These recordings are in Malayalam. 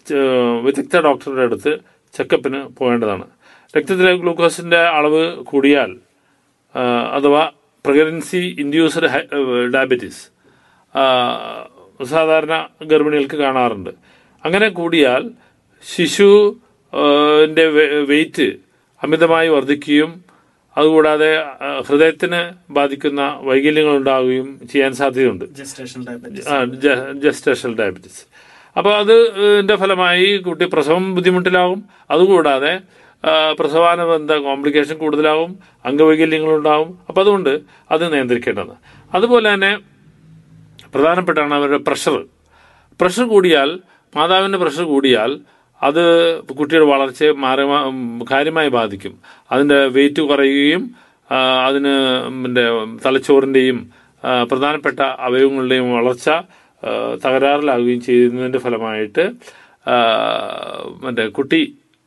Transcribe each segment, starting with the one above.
ച- വിദഗ്ധ ഡോക്ടറുടെ അടുത്ത് ചെക്കപ്പിന് പോകേണ്ടതാണ് രക്തത്തിലെ ഗ്ലൂക്കോസിന്റെ അളവ് കൂടിയാൽ ആ, അഥവാ പ്രഗ്നൻസി ഇൻഡ്യൂസ്ഡ് ഡയബറ്റീസ് സാധാരണ ഗർഭിണികൾക്ക് കാണാറുണ്ട് അങ്ങനെ കൂടിയാൽ ശിശു ആ, ന്റെ വെയിറ്റ് അമിതമായി വർദ്ധിക്കുകയും അതുകൂടാതെ ആ, ഹൃദയത്തിന് ബാധിക്കുന്ന വൈകല്യങ്ങൾ ഉണ്ടാവുകയും ചെയ്യാൻ സാധ്യതയുണ്ട് ജസ്റ്റേഷൻ ഡയബറ്റീസ് ജസ്റ്റേഷൽ ഡയബറ്റീസ് അപ്പോൾ അത് ഇതിന്റെ ഫലമായി കുട്ടി പ്രസവം ബുദ്ധിമുട്ടിലാവും അതുകൂടാതെ ആ, പ്രസവാനുബന്ധ കോംപ്ലിക്കേഷൻ കൂടുതലാവും അംഗവൈകല്യങ്ങളുണ്ടാവും അപ്പോൾ അതുകൊണ്ട് അത് നിയന്ത്രിക്കേണ്ടത് അതുപോലെ തന്നെ പ്രധാനപ്പെട്ടാണ് അവരുടെ പ്രഷർ പ്രഷർ കൂടിയാൽ മാതാവിന്റെ പ്രഷർ കൂടിയാൽ അത് കുട്ടിയുടെ വളർച്ചയെ മാരക കാര്യമായി ബാധിക്കും അതിന്റെ വെയിറ്റ് കുറയുകയും ആ, അതിന് പിന്നെ തലച്ചോറിന്റെയും ആ, പ്രധാനപ്പെട്ട അവയവങ്ങളുടെയും വളർച്ച ആ, തകരാറിലാകുകയും ചെയ്യുന്നതിന്റെ ഫലമായിട്ട് ആ, മറ്റേ കുട്ടി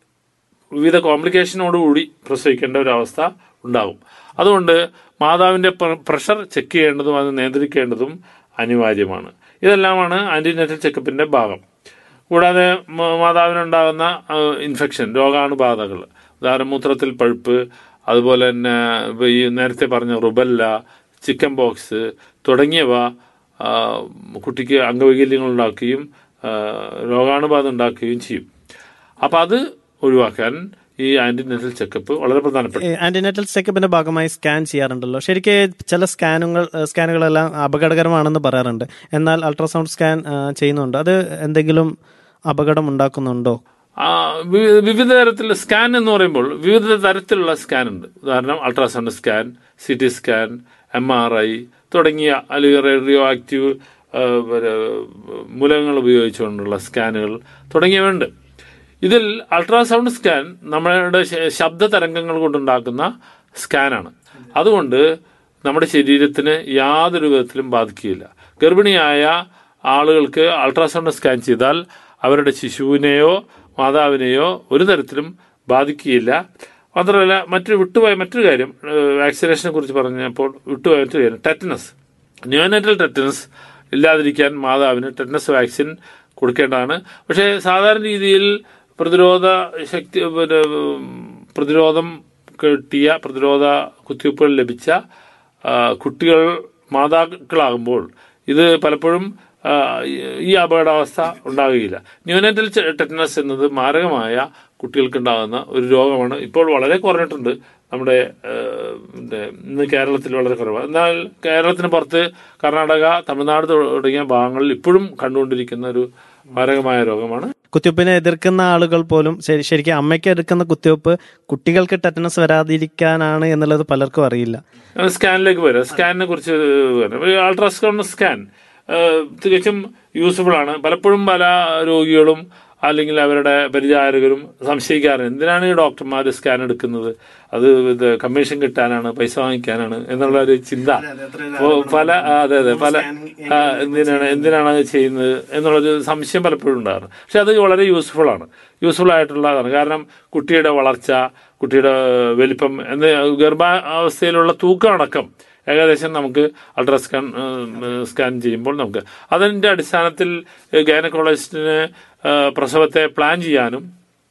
വിവിധ കോംപ്ലിക്കേഷനോടുകൂടി പ്രസവിക്കേണ്ട ഒരു അവസ്ഥ ഉണ്ടാകും അതുകൊണ്ട് മാതാവിന്റെ പ്ര- പ്രഷർ ചെക്ക് ചെയ്യേണ്ടതും അത് നിയന്ത്രിക്കേണ്ടതും അനിവാര്യമാണ് ഇതെല്ലാമാണ് ആന്റിനേറ്റൽ ചെക്കപ്പിന്റെ ഭാഗം കൂടാതെ മ- മാതാവിനുണ്ടാകുന്ന ആ, ഇൻഫെക്ഷൻ രോഗാണുബാധകൾ ഉദാഹരണം മൂത്രത്തിൽ പഴുപ്പ് അതുപോലെ തന്നെ ഇപ്പൊ ഈ നേരത്തെ പറഞ്ഞ റുബല്ല ചിക്കൻ ബോക്സ് തുടങ്ങിയവ ആ, കുട്ടിക്ക് അംഗവൈകല്യങ്ങൾ ഉണ്ടാക്കുകയും ആ, രോഗാണുബാധ ഉണ്ടാക്കുകയും ചെയ്യും അപ്പൊ അത് ഒഴിവാക്കാൻ ഈ ആന്റിനെറ്റൽ ചെക്കപ്പ് വളരെ പ്രധാനപ്പെട്ട ആന്റിനേറ്റൽ ചെക്കപ്പിന്റെ ഭാഗമായി സ്കാൻ ചെയ്യാറുണ്ടല്ലോ ശരിക്ക് ചില സ്കാനുകൾ സ്കാനുകളെല്ലാം അപകടകരമാണെന്ന് പറയാറുണ്ട് എന്നാൽ അൾട്രാസൗണ്ട് സ്കാൻ ആ, ചെയ്യുന്നുണ്ട് അത് എന്തെങ്കിലും അപകടം ഉണ്ടാക്കുന്നുണ്ടോ ആ, വി- വിവിധ തരത്തിലുള്ള സ്കാൻ എന്ന് പറയുമ്പോൾ വിവിധ തരത്തിലുള്ള സ്കാൻ ഉണ്ട് ഉദാഹരണം ultrasound scan C T scan M R I തുടങ്ങിയ അല്ലെങ്കിൽ റേഡിയോ ആക്റ്റീവ് ആ, പിന്നെ, മൂലകങ്ങൾ ഉപയോഗിച്ചുകൊണ്ടുള്ള സ്കാനുകൾ തുടങ്ങിയവയുണ്ട് ഇതിൽ അൾട്രാസൗണ്ട് സ്കാൻ നമ്മുടെ ശ- ശബ്ദ തരംഗങ്ങൾ കൊണ്ടുണ്ടാക്കുന്ന സ്കാനാണ് അതുകൊണ്ട് നമ്മുടെ ശരീരത്തിന് യാതൊരു വിധത്തിലും ബാധിക്കുകയില്ല ഗർഭിണിയായ ആളുകൾക്ക് അൾട്രാസൗണ്ട് സ്കാൻ ചെയ്താൽ അവരുടെ ശിശുവിനെയോ മാതാവിനെയോ ഒരു തരത്തിലും ബാധിക്കുകയില്ല മാത്രമല്ല മറ്റൊരു വിട്ടുപോയ മറ്റൊരു കാര്യം വാക്സിനേഷനെ കുറിച്ച് പറഞ്ഞപ്പോൾ വിട്ടുപോയ മറ്റൊരു കാര്യം ടെറ്റനസ് ന്യൂനറ്റൽ ടെറ്റനസ് ഇല്ലാതിരിക്കാൻ മാതാവിന് ടെറ്റനസ് വാക്സിൻ കൊടുക്കേണ്ടതാണ് പക്ഷേ സാധാരണ രീതിയിൽ പ്രതിരോധ ശക്തി പിന്നെ, ഉം, പ്രതിരോധം കിട്ടിയ പ്രതിരോധ കുത്തിവയ്പ്പുകൾ ലഭിച്ച ആ, കുട്ടികൾ മാതാക്കളാകുമ്പോൾ ഇത് പലപ്പോഴും ആ, ഈ- ഈ അപകടാവസ്ഥ ഉണ്ടാകുകയില്ല ന്യൂനറ്റൽ ടെറ്റനസ് എന്നത് മാരകമായ കുട്ടികൾക്കുണ്ടാകുന്ന ഒരു രോഗമാണ് ഇപ്പോൾ വളരെ കുറഞ്ഞിട്ടുണ്ട് നമ്മുടെ ആ, പിന്നെ ഇന്ന് കേരളത്തിൽ വളരെ കുറവാണ് എന്നാൽ കേരളത്തിന് പുറത്ത് കർണാടക തമിഴ്നാട് തുടങ്ങിയ ഭാഗങ്ങളിൽ ഇപ്പോഴും കണ്ടുകൊണ്ടിരിക്കുന്ന ഒരു മാരകമായ രോഗമാണ് കുത്തിവയ്പ്പിനെ എതിർക്കുന്ന ആളുകൾ പോലും ശരി ശരിക്കും അമ്മയ്ക്ക് എടുക്കുന്ന കുത്തിവയ്പ്പ് കുട്ടികൾക്ക് ടെറ്റനസ് വരാതിരിക്കാനാണ് എന്നുള്ളത് പലർക്കും അറിയില്ല സ്കാനിലേക്ക് വരാം സ്കാനിനെ കുറിച്ച് വരാം ഈ അൾട്രാസൗണ്ട് സ്കാൻ ഏഹ്, തികച്ചും യൂസ്ഫുൾ ആണ് പലപ്പോഴും പല രോഗികളും അല്ലെങ്കിൽ അവരുടെ പരിചാരകരും സംശയിക്കാറുണ്ട് എന്തിനാണ് ഈ ഡോക്ടർമാർ സ്കാൻ എടുക്കുന്നത് അത് ഇത് കമ്മീഷൻ കിട്ടാനാണ് പൈസ വാങ്ങിക്കാനാണ് എന്നുള്ള ഒരു ചിന്ത ഓ, പല ആ, അതെ അതെ പല ആ, എന്തിനാണ് എന്തിനാണ് അത് ചെയ്യുന്നത് എന്നുള്ളൊരു സംശയം പലപ്പോഴും ഉണ്ടാകാറുണ്ട് പക്ഷെ അത് വളരെ യൂസ്ഫുൾ ആണ് യൂസ്ഫുൾ ആയിട്ടുള്ളതാണ് കാരണം കുട്ടിയുടെ വളർച്ച കുട്ടിയുടെ വലിപ്പം എന്ന് ഗർഭാവസ്ഥയിലുള്ള തൂക്കം അടക്കം ഏകദേശം നമുക്ക് അൾട്രാസ്കാൻ സ്കാൻ ചെയ്യുമ്പോൾ നമുക്ക് അതിന്റെ അടിസ്ഥാനത്തിൽ ഗൈനക്കോളജിസ്റ്റിന് പ്രസവത്തെ പ്ലാൻ ചെയ്യാനും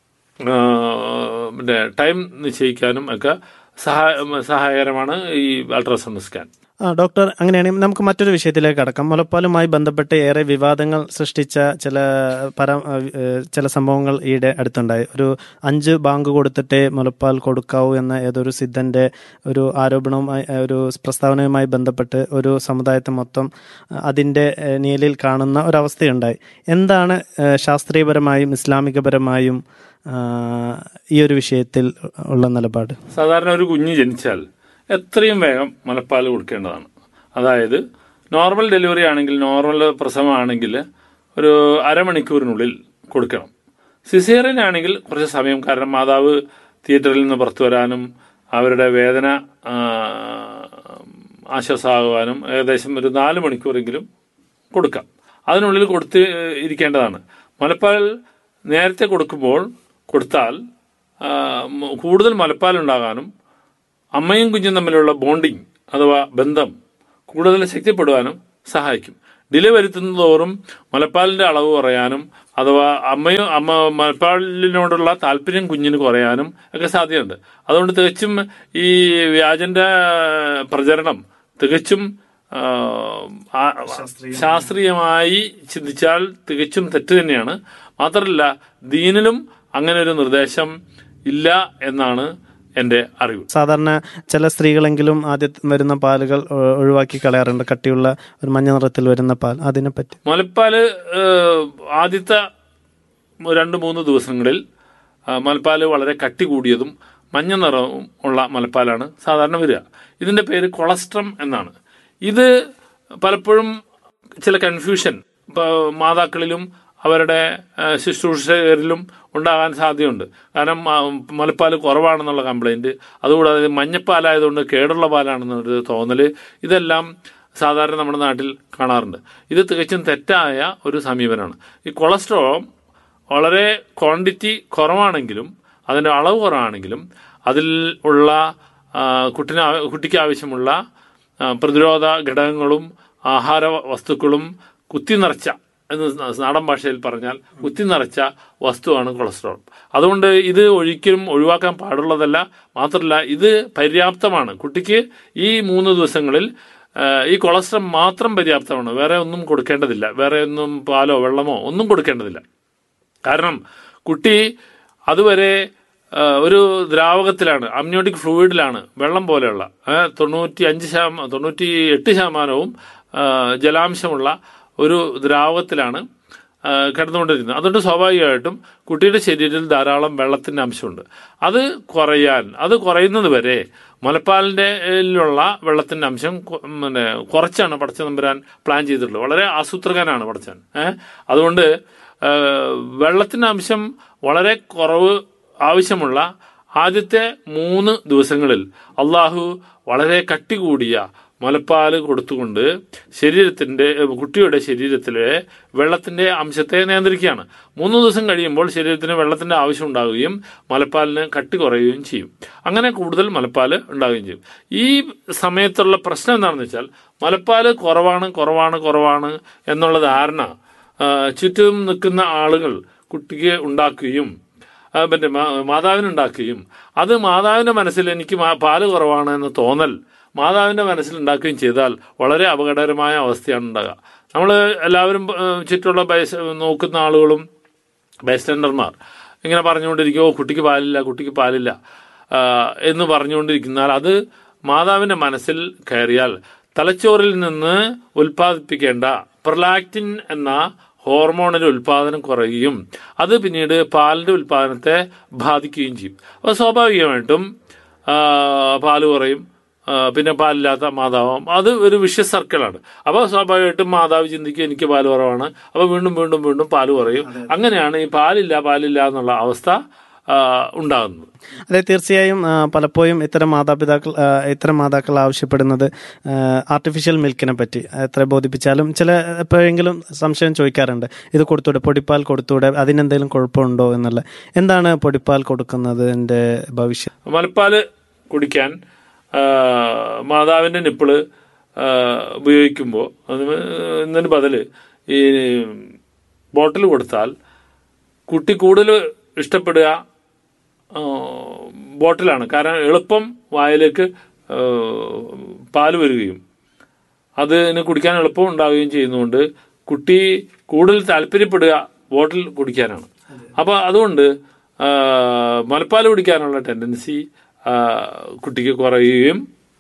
ആ, പിന്നെ ടൈം നിശ്ചയിക്കാനും ഒക്കെ സഹായ സഹായകരമാണ് ഈ അൾട്രാസൗണ്ട് സ്കാൻ ആ ഡോക്ടർ അങ്ങനെയാണെങ്കിൽ നമുക്ക് മറ്റൊരു വിഷയത്തിലേക്ക് കടക്കാം മുലപ്പാലുമായി ബന്ധപ്പെട്ട് ഏറെ വിവാദങ്ങൾ സൃഷ്ടിച്ച ചില പര ഏഹ് ചില സംഭവങ്ങൾ ഈയിടെ അടുത്തുണ്ടായി ഒരു അഞ്ച് ബാങ്ക് കൊടുത്തിട്ടേ മുലപ്പാൽ കൊടുക്കാവൂ എന്ന ഏതൊരു സിദ്ധന്റെ ഒരു ആരോപണവുമായി ഏഹ് ഒരു പ്രസ്താവനയുമായി ബന്ധപ്പെട്ട് ഒരു സമുദായത്തെ മൊത്തം അഹ് അതിന്റെ ഏഹ് നിഴലിൽ കാണുന്ന ഒരവസ്ഥയുണ്ടായി എന്താണ് ഏഹ് ശാസ്ത്രീയപരമായും ഇസ്ലാമികപരമായും ആഹ് ഈ ഒരു വിഷയത്തിൽ ഉള്ള നിലപാട് സാധാരണ ഒരു കുഞ്ഞ് ജനിച്ചാൽ എത്രയും വേഗം മുലപ്പാൽ കൊടുക്കേണ്ടതാണ് അതായത് നോർമൽ ഡെലിവറി ആണെങ്കിൽ നോർമൽ പ്രസവമാണെങ്കിൽ ഒരു അരമണിക്കൂറിനുള്ളിൽ കൊടുക്കണം സിസേറിയൻ ആണെങ്കിൽ കുറച്ച് സമയം കാരണം മാതാവ് തിയേറ്ററിൽ നിന്ന് പുറത്തു വരാനും അവരുടെ വേദന ആ, ആശ്വാസമാകുവാനും ഏകദേശം ഒരു നാല് മണിക്കൂറെങ്കിലും കൊടുക്കാം അതിനുള്ളിൽ കൊടുത്ത് ഇരിക്കേണ്ടതാണ് മുലപ്പാൽ നേരത്തെ കൊടുക്കുമ്പോൾ കൊടുത്താൽ ആ, മ- കൂടുതൽ മുലപ്പാൽ ഉണ്ടാകാനും അമ്മയും കുഞ്ഞും തമ്മിലുള്ള ബോണ്ടിങ് അഥവാ ബന്ധം കൂടുതൽ ശക്തിപ്പെടുവാനും സഹായിക്കും ഡിലേ വരുത്തുന്നതോറും മുലപ്പാലിന്റെ അളവ് കുറയാനും അഥവാ അമ്മയും അമ്മ മുലപ്പാലിനോടുള്ള താല്പര്യം കുഞ്ഞിന് കുറയാനും ഒക്കെ സാധ്യതയുണ്ട് അതുകൊണ്ട് തികച്ചും ഈ വ്യാജന്റെ പ്രചരണം തികച്ചും ആ, ആ, ശാസ്ത്രീയമായി ചിന്തിച്ചാൽ തികച്ചും തെറ്റ് തന്നെയാണ് മാത്രമല്ല ദീനിലും അങ്ങനെ ഒരു നിർദ്ദേശം ഇല്ല എന്നാണ് എന്റെ അറിവ് സാധാരണ ചില സ്ത്രീകളെങ്കിലും ആദ്യം വരുന്ന പാലുകൾ ഒ- ഒഴിവാക്കി കളയാറുണ്ട് കട്ടിയുള്ള ഒരു മഞ്ഞ നിറത്തിൽ വരുന്ന പാൽ അതിനെപ്പറ്റി മുലപ്പാല് ഏഹ്, ആദ്യത്തെ രണ്ട് മൂന്ന് ദിവസങ്ങളിൽ ആ, മുലപ്പാല് വളരെ കട്ടി കൂടിയതും മഞ്ഞ നിറവും ഉള്ള മുലപ്പാലാണ് സാധാരണ വരിക ഇതിന്റെ പേര് കൊളസ്ട്രം എന്നാണ് ഇത് പലപ്പോഴും ചില കൺഫ്യൂഷൻ ഇപ്പൊ മാതാക്കളിലും അവരുടെ ആ, ശുശ്രൂഷകരിലും ഉണ്ടാകാൻ സാധ്യതയുണ്ട് കാരണം ആ, മുലപ്പാല് കുറവാണെന്നുള്ള കംപ്ലൈന്റ് അതുകൂടാതെ ഇത് മഞ്ഞപ്പാലായതുകൊണ്ട് കേടുള്ള പാലാണെന്നൊരു തോന്നല് ഇതെല്ലാം സാധാരണ നമ്മുടെ നാട്ടിൽ കാണാറുണ്ട് ഇത് തികച്ചും തെറ്റായ ഒരു സമീപനമാണ് ഈ കൊളസ്ട്രോൾ വളരെ ക്വാണ്ടിറ്റി കുറവാണെങ്കിലും അതിൻ്റെ അളവ് കുറവാണെങ്കിലും അതിൽ ഉള്ള ആ, കുട്ടിന് ആവ- കുട്ടിക്ക് ആവശ്യമുള്ള ആ, പ്രതിരോധ ഘടകങ്ങളും ആഹാര വസ്തുക്കളും കുത്തി നിറച്ച എന്ന് നാടൻ ഭാഷയിൽ പറഞ്ഞാൽ കുത്തി നിറച്ച വസ്തുവാണ് കൊളസ്ട്രോൾ അതുകൊണ്ട് ഇത് ഒരിക്കലും ഒഴിവാക്കാൻ പാടുള്ളതല്ല മാത്രമല്ല ഇത് പര്യാപ്തമാണ് കുട്ടിക്ക് ഈ മൂന്ന് ദിവസങ്ങളിൽ ആ, ഈ കൊളസ്ട്രോൾ മാത്രം പര്യാപ്തമാണ് വേറെ ഒന്നും കൊടുക്കേണ്ടതില്ല വേറെ ഒന്നും പാലോ വെള്ളമോ ഒന്നും കൊടുക്കേണ്ടതില്ല കാരണം കുട്ടി അതുവരെ ആ, ഒരു ദ്രാവകത്തിലാണ് അമ്നിയോട്ടിക് ഫ്ലൂയിഡിലാണ് വെള്ളം പോലെയുള്ള ആ, തൊണ്ണൂറ്റി അഞ്ച് ശതമാനം തൊണ്ണൂറ്റി എട്ട് ശതമാനവും ആ, ജലാംശമുള്ള ഒരു ദ്രാവകത്തിലാണ് ആ, കിടന്നുകൊണ്ടിരിക്കുന്നത് അതുകൊണ്ട് സ്വാഭാവികമായിട്ടും കുട്ടിയുടെ ശരീരത്തിൽ ധാരാളം വെള്ളത്തിന്റെ അംശമുണ്ട് അത് കുറയാൻ അത് കുറയുന്നത് വരെ മുലപ്പാലിന്റെ ലുള്ള വെള്ളത്തിന്റെ അംശം കൊ- പിന്നെ കുറച്ചാണ് പടച്ച നമ്പരാൻ പ്ലാൻ ചെയ്തിട്ടുള്ളത് വളരെ ആസൂത്രകനാണ് പടച്ചൻ ഏഹ് അതുകൊണ്ട് ആ, വെള്ളത്തിന്റെ അംശം വളരെ കുറവ് ആവശ്യമുള്ള ആദ്യത്തെ മൂന്ന് ദിവസങ്ങളിൽ അള്ളാഹു വളരെ കട്ടി കൂടിയ മുലപ്പാല് കൊടുത്തുകൊണ്ട് ശരീരത്തിന്റെ കുട്ടിയുടെ ശരീരത്തിലെ വെള്ളത്തിന്റെ അംശത്തെ നിയന്ത്രിക്കുകയാണ് മൂന്ന് ദിവസം കഴിയുമ്പോൾ ശരീരത്തിന് വെള്ളത്തിന്റെ ആവശ്യം ഉണ്ടാവുകയും മുലപ്പാലിന് കട്ടി കുറയുകയും ചെയ്യും അങ്ങനെ കൂടുതൽ മുലപ്പാല് ഉണ്ടാവുകയും ചെയ്യും ഈ സമയത്തുള്ള പ്രശ്നം എന്താണെന്ന് വെച്ചാൽ മുലപ്പാല് കുറവാണ് കുറവാണ് കുറവാണ് എന്നുള്ള ധാരണ ആ, ചുറ്റും നിൽക്കുന്ന ആളുകൾ കുട്ടിക്ക് ഉണ്ടാക്കുകയും ആ, പിന്നെ മാ- മാതാവിനുണ്ടാക്കുകയും അത് മാതാവിന്റെ മനസ്സിൽ എനിക്ക് മാ- പാല് കുറവാണ് എന്ന് തോന്നൽ മാതാവിന്റെ മനസ്സിൽ ഉണ്ടാക്കുകയും ചെയ്താൽ വളരെ അപകടകരമായ അവസ്ഥയാണ് ഉണ്ടാകുക നമ്മൾ എല്ലാവരും ആ, ചുറ്റുള്ള ബൈസ് നോക്കുന്ന ആളുകളും ബൈസ്റ്റൻഡർമാർ ഇങ്ങനെ പറഞ്ഞുകൊണ്ടിരിക്കും ഓ കുട്ടിക്ക് പാലില്ല കുട്ടിക്ക് പാലില്ല ആ, എന്ന് പറഞ്ഞുകൊണ്ടിരിക്കുന്നാൽ അത് മാതാവിന്റെ മനസ്സിൽ കയറിയാൽ തലച്ചോറിൽ നിന്ന് ഉൽപ്പാദിപ്പിക്കേണ്ട പ്രൊലാക്റ്റിൻ എന്ന ഹോർമോണിന്റെ ഉൽപാദനം കുറയുകയും അത് പിന്നീട് പാലിന്റെ ഉൽപാദനത്തെ ബാധിക്കുകയും ചെയ്യും അപ്പോൾ സ്വാഭാവികമായിട്ടും ആ, പാല് കുറയും ആ, പിന്നെ പാലില്ലാത്ത മാതാവാം അത് ഒരു വിഷ സർക്കിളാണ് അപ്പോൾ സ്വാഭാവികമായിട്ടും മാതാവ് ചിന്തിക്കും എനിക്ക് പാല് കുറവാണ് അപ്പോൾ വീണ്ടും വീണ്ടും വീണ്ടും പാല് കുറയും അങ്ങനെയാണ് ഈ പാലില്ല പാലില്ല എന്നുള്ള അവസ്ഥ ആ, ഉണ്ടാകുന്നത് അതെ തീർച്ചയായും ആ, പലപ്പോഴും ഇത്തരം മാതാപിതാക്കൾ ആ, ഇത്തരം മാതാക്കൾ ആവശ്യപ്പെടുന്നത് ആർട്ടിഫിഷ്യൽ മിൽക്കിനെ പറ്റി എത്ര ബോധിപ്പിച്ചാലും ചില എപ്പോഴെങ്കിലും സംശയം ചോദിക്കാറുണ്ട് ഇത് കൊടുത്തൂടെ പൊടിപ്പാൽ കൊടുത്തൂടെ അതിനെന്തെങ്കിലും കുഴപ്പമുണ്ടോ എന്നുള്ള എന്താണ് പൊടിപ്പാൽ കൊടുക്കുന്നതിന്റെ ഭവിഷ്യം മലപ്പാല് കുടിക്കാൻ ആ, മാതാവിന്റെ നിപ്പിള് ആ, ഉപയോഗിക്കുമ്പോൾ അതിന് ഇതിന് ബദല് ഈ ബോട്ടിൽ കൊടുത്താൽ കുട്ടി കൂടുതൽ ഇഷ്ടപ്പെടുക ആ, ബോട്ടിലാണ് കാരണം എളുപ്പം വായിലേക്ക് ആ, പാല് വരികയും അതിന് കുടിക്കാൻ എളുപ്പം ഉണ്ടാവുകയും ചെയ്യുന്നതുകൊണ്ട് കുട്ടി കൂടുതൽ താല്പര്യപ്പെടുക ബോട്ടിൽ കുടിക്കാനാണ് അപ്പോൾ അതുകൊണ്ട് ആ, മുലപ്പാൽ കുടിക്കാനുള്ള ടെൻഡൻസി ആ, കുട്ടിക്ക് കുറയുകയും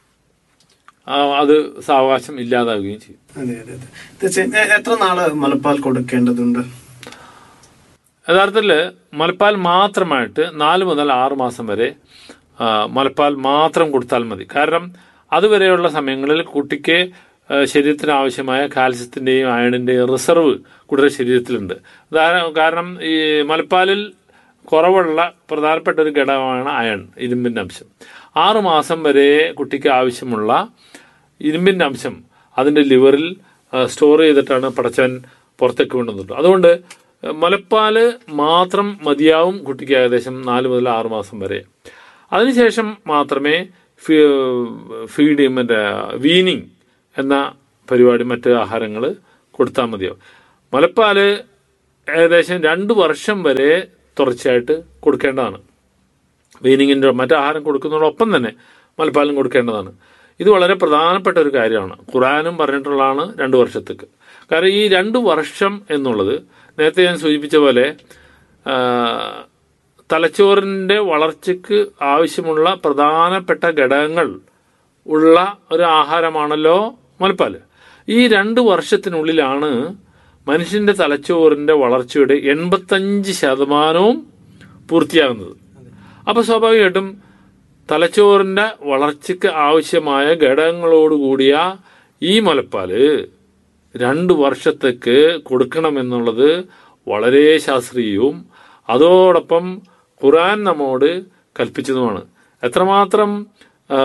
ആ, അത് സാവകാശം ഇല്ലാതാവുകയും ചെയ്യും അതെ അതെ അതെ തീർച്ചയായും എത്ര നാള് മുലപ്പാൽ കൊടുക്കേണ്ടതുണ്ട് യഥാർത്ഥത്തിൽ മുലപ്പാൽ മാത്രമായിട്ട് നാല് മുതൽ ആറ് മാസം വരെ ആ, മുലപ്പാൽ മാത്രം കൊടുത്താൽ മതി കാരണം അതുവരെയുള്ള സമയങ്ങളിൽ കുട്ടിക്ക് ആ, ശരീരത്തിന് ആവശ്യമായ കാൽസ്യത്തിന്റെയും അയണിന്റെയും റിസർവ് കുട്ടിയുടെ ശരീരത്തിലുണ്ട് ഉദാഹരണം കാരണം ഈ മുലപ്പാലിൽ കുറവുള്ള പ്രധാനപ്പെട്ട ഒരു ഘടകമാണ് അയൺ ഇരുമ്പിന്റെ അംശം ആറ് മാസം വരെ കുട്ടിക്ക് ആവശ്യമുള്ള ഇരുമ്പിന്റെ അംശം അതിന്റെ ലിവറിൽ സ്റ്റോർ ചെയ്തിട്ടാണ് പടച്ചവൻ പുറത്തേക്ക് കൊണ്ടുവന്നിട്ടുള്ളത് അതുകൊണ്ട് ആ, മുലപ്പാല് മാത്രം മതിയാവും കുട്ടിക്ക് ഏകദേശം നാല് മുതൽ ആറ് മാസം വരെ അതിനുശേഷം മാത്രമേ ഫീഡ് മറ്റേ വീനിങ് എന്ന പരിപാടി മറ്റ് ആഹാരങ്ങൾ കൊടുത്താൽ മതിയോ മുലപ്പാല് ഏകദേശം രണ്ട് വർഷം വരെ തുടർച്ചയായിട്ട് കൊടുക്കേണ്ടതാണ് വീനിങ്ങിൻ്റെ മറ്റാഹാരം കൊടുക്കുന്നതോടൊപ്പം തന്നെ മുലപ്പാലും കൊടുക്കേണ്ടതാണ് ഇത് വളരെ പ്രധാനപ്പെട്ട ഒരു കാര്യമാണ് ഖുറാനും പറഞ്ഞിട്ടുള്ളതാണ് രണ്ട് വർഷത്തേക്ക് കാരണം ഈ രണ്ട് വർഷം എന്നുള്ളത് നേരത്തെ ഞാൻ സൂചിപ്പിച്ച പോലെ ആ, തലച്ചോറിൻ്റെ വളർച്ചയ്ക്ക് ആവശ്യമുള്ള പ്രധാനപ്പെട്ട ഘടകങ്ങൾ ഉള്ള ഒരു ആഹാരമാണല്ലോ മുലപ്പാൽ ഈ രണ്ട് വർഷത്തിനുള്ളിലാണ് മനുഷ്യന്റെ തലച്ചോറിന്റെ വളർച്ചയുടെ എൺപത്തഞ്ച് ശതമാനവും പൂർത്തിയാകുന്നത് അപ്പൊ സ്വാഭാവികമായിട്ടും തലച്ചോറിന്റെ വളർച്ചയ്ക്ക് ആവശ്യമായ ഘടകങ്ങളോടുകൂടിയ ഈ മുലപ്പാല് രണ്ട് വർഷത്തേക്ക് കൊടുക്കണമെന്നുള്ളത് വളരെ ശാസ്ത്രീയവും അതോടൊപ്പം ഖുറാൻ നമ്മോട് കൽപ്പിച്ചതുമാണ് എത്രമാത്രം ആ,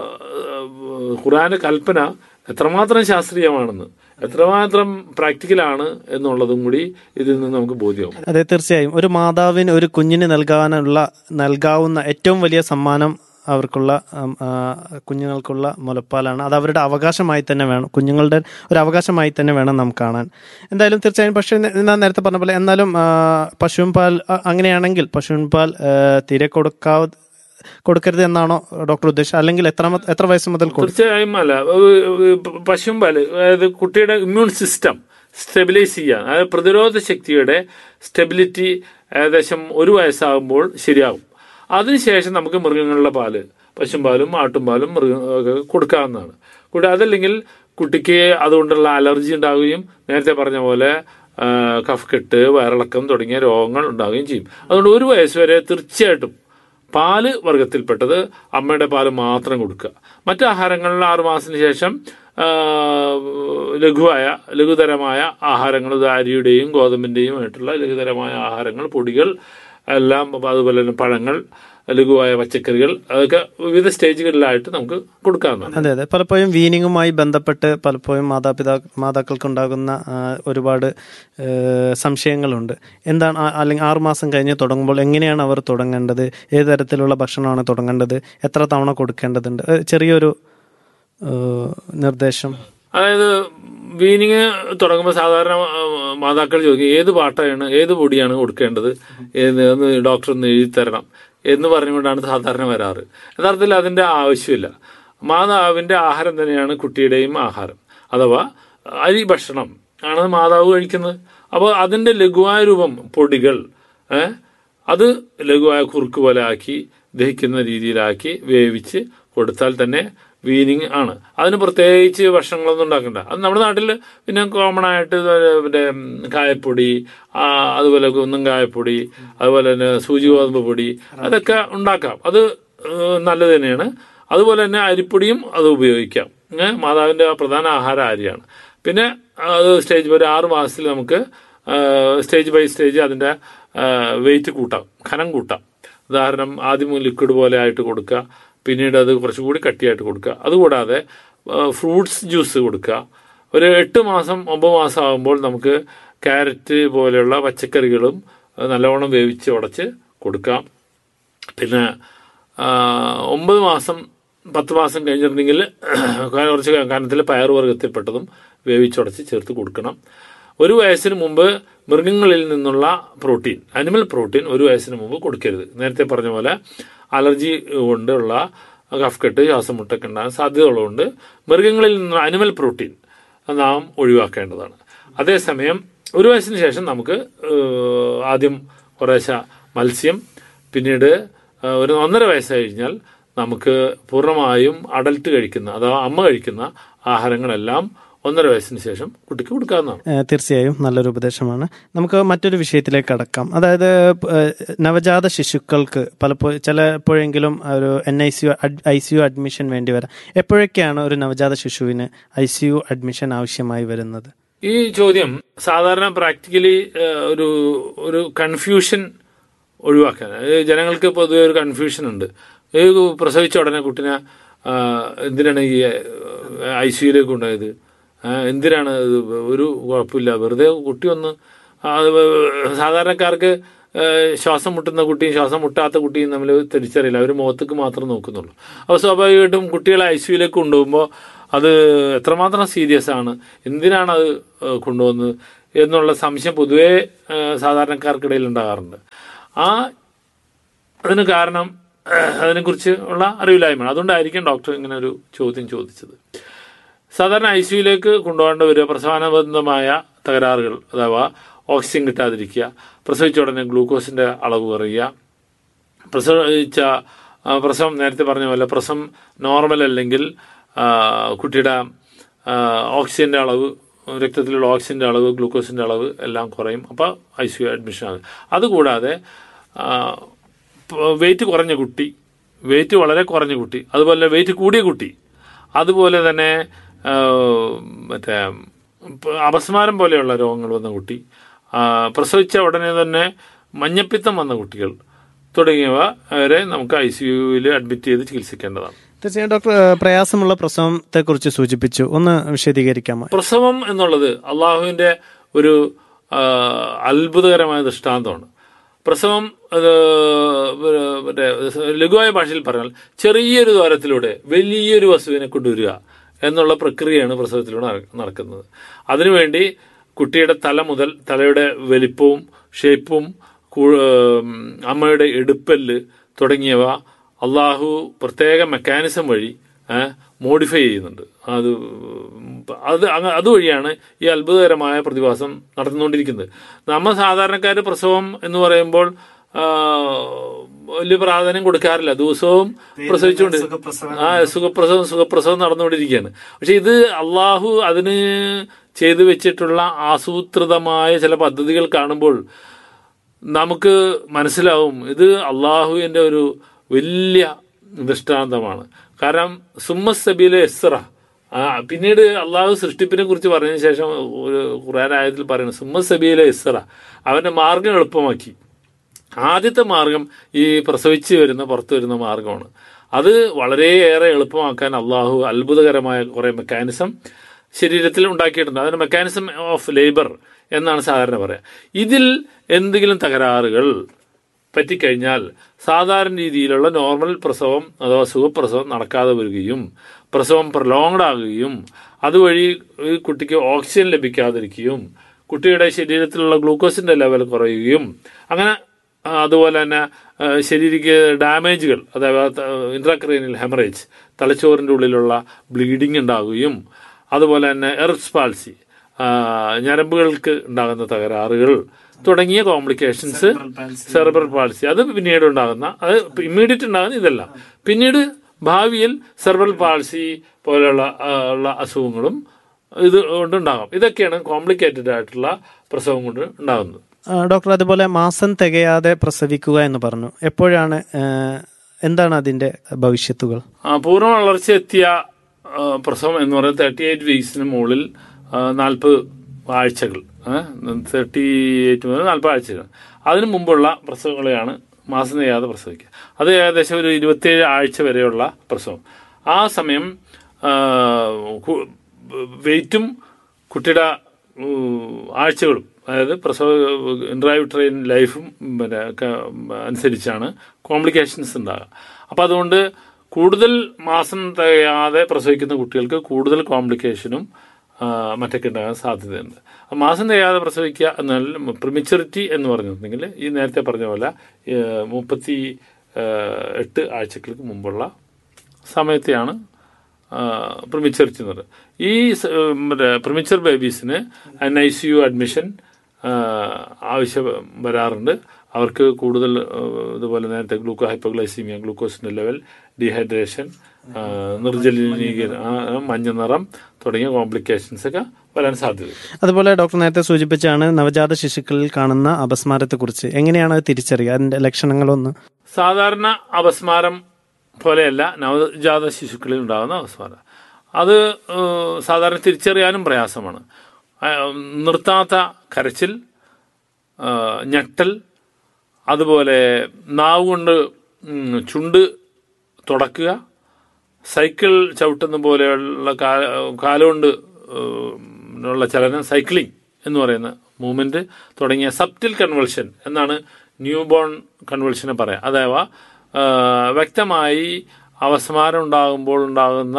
ഖുറാന്റെ കൽപ്പന എത്രമാത്രം ശാസ്ത്രീയമാണെന്ന് എത്രമാത്രം പ്രാക്ടിക്കലാണ് എന്നുള്ളതും കൂടി ഇതിൽ നിന്ന് നമുക്ക് ബോധ്യമാവും അതെ തീർച്ചയായും ഒരു മാതാവിന് ഒരു കുഞ്ഞിന് നൽകാനുള്ള നൽകാവുന്ന ഏറ്റവും വലിയ സമ്മാനം അവർക്കുള്ള ഉം, ആ, കുഞ്ഞുങ്ങൾക്കുള്ള മുലപ്പാലാണ് അത് അവരുടെ അവകാശമായി തന്നെ വേണം കുഞ്ഞുങ്ങളുടെ ഒരു അവകാശമായി തന്നെ വേണം നാം കാണാൻ എന്തായാലും തീർച്ചയായും പക്ഷേ നെ- ഞാൻ നേരത്തെ പറഞ്ഞ പോലെ എന്നാലും ആ, പശുവിൻ പാൽ അ- അങ്ങനെയാണെങ്കിൽ പശുവിൻ പാൽ ആ, തീരെ കൊടുക്കാവ കൊടുക്കരുത് എന്നാണോ ഡോക്ടർ ഉദ്ദേശിച്ചത് അല്ലെങ്കിൽ എത്ര എത്ര വയസ്സ് മുതൽ കൊടുക്കും തീർച്ചയായും അല്ല പശുവും പാല് അതായത് കുട്ടിയുടെ ഇമ്മ്യൂൺ സിസ്റ്റം സ്റ്റെബിലൈസ് ചെയ്യാൻ അതായത് പ്രതിരോധ ശക്തിയുടെ സ്റ്റെബിലിറ്റി ഏകദേശം ഒരു വയസ്സാകുമ്പോൾ ശരിയാകും അതിനുശേഷം നമുക്ക് മൃഗങ്ങളുടെ പാല് പശുമ്പാലും ആട്ടുംപാലും മൃഗ ഒക്കെ കൊടുക്കാവുന്നതാണ് കൂടെ അതല്ലെങ്കിൽ കുട്ടിക്ക് അതുകൊണ്ടുള്ള അലർജി ഉണ്ടാവുകയും നേരത്തെ പറഞ്ഞ പോലെ ആ, കഫ്കെട്ട് വയറിളക്കം തുടങ്ങിയ രോഗങ്ങൾ ഉണ്ടാവുകയും ചെയ്യും അതുകൊണ്ട് ഒരു വയസ്സ് വരെ തീർച്ചയായിട്ടും പാല് വർഗത്തിൽപ്പെട്ടത് അമ്മയുടെ പാല് മാത്രം കൊടുക്കുക മറ്റു ആഹാരങ്ങളിൽ ആറു മാസത്തിന് ശേഷം ആ, ലഘുവായ ലഘുതരമായ ആഹാരങ്ങൾ ഇത് അരിയുടെയും ഗോതമ്പിന്റെയും ആയിട്ടുള്ള ലഘുതരമായ ആഹാരങ്ങൾ പൊടികൾ എല്ലാം അതുപോലെ തന്നെ പഴങ്ങൾ ലഘുവായ പച്ചക്കറികൾ അതൊക്കെ വിവിധ സ്റ്റേജുകളിലായിട്ട് നമുക്ക് കൊടുക്കാവുന്നതാണ് അതെ അതെ പലപ്പോഴും വീനിങ്ങുമായി ബന്ധപ്പെട്ട് പലപ്പോഴും മാതാപിതാ മാതാക്കൾക്കുണ്ടാകുന്ന ആ, ഒരുപാട് ഏ, സംശയങ്ങളുണ്ട് എന്താണ് ആ- അല്ലെങ്കിൽ ആറുമാസം കഴിഞ്ഞ് തുടങ്ങുമ്പോൾ എങ്ങനെയാണ് അവർ തുടങ്ങേണ്ടത് ഏത് തരത്തിലുള്ള ഭക്ഷണമാണ് തുടങ്ങേണ്ടത് എത്ര തവണ കൊടുക്കേണ്ടതുണ്ട് ഏ, ചെറിയൊരു ഏ, നിർദ്ദേശം അതായത് വീനിങ് തുടങ്ങുമ്പോൾ സാധാരണ ആ, മാതാക്കൾ ചോദിക്കും ഏത് പാട്ടാണ് ഏത് പൊടിയാണ് കൊടുക്കേണ്ടത് എന്ന് ഒന്ന് ഡോക്ടർ ഒന്ന് എഴുതി തരണം എന്ന് പറഞ്ഞുകൊണ്ടാണ് സാധാരണ വരാറ് യഥാർത്ഥത്തിൽ അതിന്റെ ആവശ്യമില്ല മാതാവിന്റെ ആഹാരം തന്നെയാണ് കുട്ടിയുടെയും ആഹാരം അഥവാ അരി ഭക്ഷണം ആണ് മാതാവ് കഴിക്കുന്നത് അപ്പോൾ അതിന്റെ ലഘുവായ രൂപം പൊടികൾ ഏഹ് അത് ലഘുവായ കുറുക്ക് പോലെ ആക്കി ദഹിക്കുന്ന രീതിയിലാക്കി വേവിച്ച് കൊടുത്താൽ തന്നെ വീനിങ് ആണ് അതിന് പ്രത്യേകിച്ച് ഭക്ഷണങ്ങളൊന്നും ഉണ്ടാക്കണ്ട അത് നമ്മുടെ നാട്ടിൽ പിന്നെ കോമൺ ആയിട്ട് ഇത് പിന്നെ ഉം, കായപ്പൊടി ആ, അതുപോലെ കുന്നും കായപ്പൊടി അതുപോലെ തന്നെ സൂചി ഗോതമ്പ് പൊടി അതൊക്കെ ഉണ്ടാക്കാം അത് ഏഹ്, നല്ലത് തന്നെയാണ് അതുപോലെ തന്നെ അരിപ്പൊടിയും അത് ഉപയോഗിക്കാം ഏ, മാതാവിന്റെ പ്രധാന ആഹാര അരിയാണ് പിന്നെ അത് സ്റ്റേജ് ഒരു ആറ് മാസത്തിൽ നമുക്ക് സ്റ്റേജ് ബൈ സ്റ്റേജ് അതിന്റെ വെയിറ്റ് കൂട്ടാം ഖനം കൂട്ടാം ഉദാഹരണം ആദ്യം ലിക്വിഡ് പോലെ ആയിട്ട് കൊടുക്കുക പിന്നീട് അത് കുറച്ചുകൂടി കട്ടിയായിട്ട് കൊടുക്കുക അതുകൂടാതെ ഫ്രൂട്ട്സ് ജ്യൂസ് കൊടുക്കുക ഒരു എട്ട് മാസം ഒമ്പത് മാസം ആകുമ്പോൾ നമുക്ക് ക്യാരറ്റ് പോലെയുള്ള പച്ചക്കറികളും അത് നല്ലവണ്ണം വേവിച്ച് ഉടച്ച് കൊടുക്കാം പിന്നെ ആ, ഒമ്പത് മാസം പത്ത് മാസം കഴിഞ്ഞിട്ടുണ്ടെങ്കിൽ കുറച്ച് കാരണത്തിൽ പയറുവർഗത്തിൽപ്പെട്ടതും വേവിച്ചുടച്ച് ചേർത്ത് കൊടുക്കണം ഒരു വയസ്സിന് മുമ്പ് മൃഗങ്ങളിൽ നിന്നുള്ള പ്രോട്ടീൻ അനിമൽ പ്രോട്ടീൻ ഒരു വയസ്സിന് മുമ്പ് കൊടുക്കരുത് നേരത്തെ പറഞ്ഞ പോലെ അലർജി കൊണ്ടുള്ള കഫ്കെട്ട് ശ്വാസം മുട്ടൊക്കെ ഉണ്ടാകാൻ സാധ്യതയുള്ളതുകൊണ്ട് മൃഗങ്ങളിൽ നിന്നുള്ള അനിമൽ പ്രോട്ടീൻ നാം ഒഴിവാക്കേണ്ടതാണ് അതേസമയം ഒരു വയസ്സിന് ശേഷം നമുക്ക് ഏഹ്, ആദ്യം കുറേശ്ശെ മത്സ്യം പിന്നീട് ഏഹ്, ഒരു ഒന്നര വയസ്സ് കഴിഞ്ഞാൽ നമുക്ക് പൂർണ്ണമായും അഡൽട്ട് കഴിക്കുന്ന അഥവാ അമ്മ കഴിക്കുന്ന ആഹാരങ്ങളെല്ലാം ഒന്നര വയസ്സിന് ശേഷം കുട്ടിക്ക് കൊടുക്കാവുന്നതാണ് ഏ, തീർച്ചയായും നല്ലൊരു ഉപദേശമാണ് നമുക്ക് മറ്റൊരു വിഷയത്തിലേക്ക് കടക്കാം അതായത് ഏ, നവജാത ശിശുക്കൾക്ക് പലപ്പോഴും ചിലപ്പോഴെങ്കിലും ഒരു N I C U I C U admission വേണ്ടി വരാം എപ്പോഴൊക്കെയാണ് ഒരു നവജാത ശിശുവിന് ഐ സി യു അഡ്മിഷൻ ആവശ്യമായി വരുന്നത് ഈ ചോദ്യം സാധാരണ പ്രാക്ടിക്കലി ഒരു ഒരു കൺഫ്യൂഷൻ ഒഴിവാക്കാൻ അതായത് ജനങ്ങൾക്ക് പൊതുവെ ഒരു കൺഫ്യൂഷൻ ഉണ്ട് ഈ പ്രസവിച്ച ഉടനെ കുട്ടിനെ ആ, എന്തിനാണ് ഈ ഐ സിയുലേക്ക് കൊണ്ടുപോയത് ആ, എന്തിനാണ് ഇത് ഒരു കുഴപ്പമില്ല വെറുതെ കുട്ടി ഒന്ന് ആ, അത് സാധാരണക്കാർക്ക് ആ, ശ്വാസം മുട്ടുന്ന കുട്ടിയും ശ്വാസം മുട്ടാത്ത കുട്ടിയും തമ്മിൽ തിരിച്ചറിയില്ല അവർ മുഖത്തേക്ക് മാത്രം നോക്കുന്നുള്ളൂ അപ്പോൾ സ്വാഭാവികമായിട്ടും കുട്ടികളെ ഐ സിയുലേക്ക് കൊണ്ടുപോകുമ്പോൾ അത് എത്രമാത്രം സീരിയസ് ആണ് എന്തിനാണ് അത് ഏഹ്, കൊണ്ടുവന്നത് എന്നുള്ള സംശയം പൊതുവേ ഏഹ്, സാധാരണക്കാർക്കിടയിൽ ഉണ്ടാകാറുണ്ട് ആ അതിന് കാരണം ഏഹ്, അതിനെക്കുറിച്ച് ഉള്ള അറിവില്ലായ്മയാണ് അതുകൊണ്ടായിരിക്കും ഡോക്ടർ ഇങ്ങനെ ഒരു ചോദ്യം ചോദിച്ചത് സാധാരണ ഐ സിയുലേക്ക് കൊണ്ടുപോകേണ്ട വരിക പ്രസവാനുബന്ധമായ തകരാറുകൾ അഥവാ ഓക്സിജൻ കിട്ടാതിരിക്കുക പ്രസവിച്ച ഉടനെ ഗ്ലൂക്കോസിന്റെ അളവ് കുറയുക പ്രസവിച്ച ആ, പ്രസവം നേരത്തെ പറഞ്ഞ പോലെ പ്രസവം നോർമൽ അല്ലെങ്കിൽ ആ, കുട്ടിയുടെ ആ, ഓക്സിജന്റെ അളവ് രക്തത്തിലുള്ള ഓക്സിജന്റെ അളവ് ഗ്ലൂക്കോസിന്റെ അളവ് എല്ലാം കുറയും അപ്പോൾ ഐ സി യു അഡ്മിഷൻ ആകും അതുകൂടാതെ വെയിറ്റ് കുറഞ്ഞ കുട്ടി വെയിറ്റ് വളരെ കുറഞ്ഞ കുട്ടി അതുപോലെ വെയിറ്റ് കൂടിയ കുട്ടി അതുപോലെ തന്നെ ആ, മറ്റേ ഇപ്പൊ അപസ്മാരം പോലെയുള്ള രോഗങ്ങൾ വന്ന കുട്ടി ആ, പ്രസവിച്ച ഉടനെ തന്നെ മഞ്ഞപ്പിത്തം വന്ന കുട്ടികൾ തുടങ്ങിയവ വരെ നമുക്ക് ഐ സി യുവിൽ അഡ്മിറ്റ് ചെയ്ത് ചികിത്സിക്കേണ്ടതാണ് തീർച്ചയായും ഡോക്ടർ ഏഹ്, പ്രയാസമുള്ള പ്രസവത്തെ കുറിച്ച് സൂചിപ്പിച്ചു ഒന്ന് വിശദീകരിക്കാമോ പ്രസവം എന്നുള്ളത് അള്ളാഹുവിന്റെ ഒരു ആ, അത്ഭുതകരമായ ദൃഷ്ടാന്തമാണ് പ്രസവം അത് മറ്റേ ലഘുവായ ഭാഷയിൽ പറഞ്ഞാൽ ചെറിയൊരു ദ്വാരത്തിലൂടെ വലിയൊരു വസ്തുവിനെ കൊണ്ടുവരിക എന്നുള്ള പ്രക്രിയയാണ് പ്രസവത്തിലൂടെ നട- നടക്കുന്നത് അതിനുവേണ്ടി കുട്ടിയുടെ തല മുതൽ തലയുടെ വലിപ്പവും ഷേപ്പും കു- ഉം, അമ്മയുടെ എടുപ്പല്ല് തുടങ്ങിയവ അള്ളാഹു പ്രത്യേക മെക്കാനിസം വഴി മോഡിഫൈ ചെയ്യുന്നുണ്ട് അത് അത് അങ്ങ- അതുവഴിയാണ് ഈ അത്ഭുതകരമായ പ്രതിഭാസം നടന്നുകൊണ്ടിരിക്കുന്നത് നമ്മൾ സാധാരണക്കാർ പ്രസവം എന്ന് പറയുമ്പോൾ ആ, വലിയ പ്രാധാന്യം കൊടുക്കാറില്ല ദിവസവും പ്രസവിച്ചുകൊണ്ട് ആ സുഖപ്രസവം സുഖപ്രസവം നടന്നുകൊണ്ടിരിക്കുകയാണ് പക്ഷെ ഇത് അള്ളാഹു അതിന് ചെയ്തു വെച്ചിട്ടുള്ള ആസൂത്രിതമായ ചില പദ്ധതികൾ കാണുമ്പോൾ നമുക്ക് മനസ്സിലാവും ഇത് അള്ളാഹുവിന്റെ ഒരു വലിയ ദൃഷ്ടാന്തമാണ് കാരണം സുമ്മ സബീലെ എസ്ര ആ, പിന്നീട് അള്ളാഹു സൃഷ്ടിപ്പിനെ കുറിച്ച് പറഞ്ഞതിന് ശേഷം ഒരു ഖുറാൻ ആയത്തിൽ പറയുന്നു സുമ്മ സബീലെ എസ്ര അവന്റെ മാർഗം എളുപ്പമാക്കി ആദ്യത്തെ മാർഗം ഈ പ്രസവിച്ച് വരുന്ന പുറത്തു വരുന്ന മാർഗമാണ് അത് വളരെയേറെ എളുപ്പമാക്കാൻ അള്ളാഹു അത്ഭുതകരമായ കുറെ മെക്കാനിസം ശരീരത്തിൽ ഉണ്ടാക്കിയിട്ടുണ്ട് അതിന് മെക്കാനിസം ഓഫ് ലേബർ എന്നാണ് സാധാരണ പറയുക ഇതിൽ എന്തെങ്കിലും തകരാറുകൾ പറ്റിക്കഴിഞ്ഞാൽ സാധാരണ രീതിയിലുള്ള നോർമൽ പ്രസവം അഥവാ സുഖപ്രസവം നടക്കാതെ വരികയും പ്രസവം പ്രൊലോങ്ഡ് ആകുകയും അതുവഴി ഈ കുട്ടിക്ക് ഓക്സിജൻ ലഭിക്കാതിരിക്കുകയും കുട്ടിയുടെ ശരീരത്തിലുള്ള ഗ്ലൂക്കോസിന്റെ ലെവൽ കുറയുകയും അങ്ങനെ ആ, അതുപോലെ തന്നെ ആ, ശരീരക്ക് ഡാമേജുകൾ അതായത് ഇൻട്രാക്രേനിയൽ ഹെമറേജ് തലച്ചോറിന്റെ ഉള്ളിലുള്ള ബ്ലീഡിംഗ് ഉണ്ടാകുകയും അതുപോലെ തന്നെ എർബ്സ് പാൾസി ഞരമ്പുകൾക്ക് ഉണ്ടാകുന്ന തകരാറുകൾ തുടങ്ങിയ കോംപ്ലിക്കേഷൻസ് സെർബർ പാൾസി അത് പിന്നീട് ഉണ്ടാകുന്ന അത് ഇമ്മീഡിയറ്റ് ഉണ്ടാകുന്ന ഇതല്ല പിന്നീട് ഭാവിയിൽ സെർബൽ പാൾസി പോലെയുള്ള ആ, ഉള്ള അസുഖങ്ങളും ഇത് കൊണ്ടുണ്ടാകാം ഇതൊക്കെയാണ് കോംപ്ലിക്കേറ്റഡ് ആയിട്ടുള്ള പ്രസവം കൊണ്ട് ഉണ്ടാകുന്നത് ആ, ഡോക്ടർ അതുപോലെ മാസം തികയാതെ പ്രസവിക്കുക എന്ന് പറഞ്ഞു എപ്പോഴാണ് ഏഹ്, എന്താണ് അതിന്റെ ഭവിഷ്യത്തുകൾ ആ, പൂർണ്ണ വളർച്ച എത്തിയ ആ, പ്രസവം എന്ന് പറയുന്നത് തേർട്ടി എയ്റ്റ് വീക്സിന് മുകളിൽ നാൽപ്പത് ആഴ്ചകൾ തേർട്ടി എയ്റ്റ് മുതൽ നാൽപ്പത് ആഴ്ചകൾ അതിനു മുമ്പുള്ള പ്രസവങ്ങളെയാണ് മാസം ചെയ്യാതെ പ്രസവിക്കുക അത് ഏകദേശം ഒരു ഇരുപത്തിയേഴ് ആഴ്ച വരെയുള്ള പ്രസവം ആ സമയം ആ, കു- വെയിറ്റും കുട്ടിയുടെ ഉം, ആഴ്ചകളും അതായത് പ്രസവ ഇൻട്രാവിട്രെയിൻ ലൈഫും പിന്നെ ക- അനുസരിച്ചാണ് കോംപ്ലിക്കേഷൻസ് ഉണ്ടാകുക അപ്പം അതുകൊണ്ട് കൂടുതൽ മാസം തികയാതെ പ്രസവിക്കുന്ന കുട്ടികൾക്ക് കൂടുതൽ കോംപ്ലിക്കേഷനും ആ, മറ്റൊക്കെ ഉണ്ടാകാൻ സാധ്യതയുണ്ട് ആ മാസം തികയാതെ പ്രസവിക്കുക എന്നാൽ പ്രിമിച്ചറിറ്റി എന്ന് പറഞ്ഞിട്ടുണ്ടെങ്കിൽ ഈ നേരത്തെ പറഞ്ഞ പോലെ ഏ, മുപ്പത്തി ഏ, എട്ട് ആഴ്ചകൾക്ക് മുമ്പുള്ള സമയത്തെയാണ് പ്രിമിച്ചറിറ്റി എന്ന് പറയുന്നത് ഈ സ- മറ്റേ പ്രിമിച്ചർ ബേബീസിന് N I C U admission ആവശ്യം വരാറുണ്ട് അവർക്ക് കൂടുതൽ ആ, ഇതുപോലെ നേരത്തെ ഗ്ലൂക്കോ ഹൈപ്പോഗ്ലൈസീമിയ ഗ്ലൂക്കോസിന്റെ ലെവൽ ഡീഹൈഡ്രേഷൻ ആ, നിർജ്ജലീകരണം ആ, ആ, മഞ്ഞ നിറം തുടങ്ങിയ കോംപ്ലിക്കേഷൻസ് ഒക്കെ വരാൻ സാധ്യതയുണ്ട് അതുപോലെ ഡോക്ടർ നേരത്തെ സൂചിപ്പിച്ചാണ് നവജാത ശിശുക്കളിൽ കാണുന്ന അപസ്മാരത്തെക്കുറിച്ച് എങ്ങനെയാണ് അത് തിരിച്ചറിയുക അതിന്റെ ലക്ഷണങ്ങളൊന്ന് സാധാരണ അപസ്മാരം പോലെയല്ല നവജാത ശിശുക്കളിൽ ഉണ്ടാകുന്ന അപസ്മാരം അത് ഏഹ്, സാധാരണ തിരിച്ചറിയാനും പ്രയാസമാണ് ആ, നിർത്താത്ത കരച്ചിൽ ആ, ഞെട്ടൽ അതുപോലെ നാവ് കൊണ്ട് ഉം, ചുണ്ട് തുടക്കുക സൈക്കിൾ ചവിട്ടുന്ന പോലെയുള്ള കാ- കാലുകൊണ്ട് ഏഹ്, ഉള്ള ചലനം സൈക്ലിംഗ് എന്ന് പറയുന്ന മൂവ്മെന്റ് തുടങ്ങിയ സബ്റ്റിൽ കൺവൾഷൻ എന്നാണ് ന്യൂ ബോൺ കൺവൾഷനെ പറയാം അഥവാ ഏഹ്, വ്യക്തമായി അവസ്മാരം ഉണ്ടാകുമ്പോൾ ഉണ്ടാകുന്ന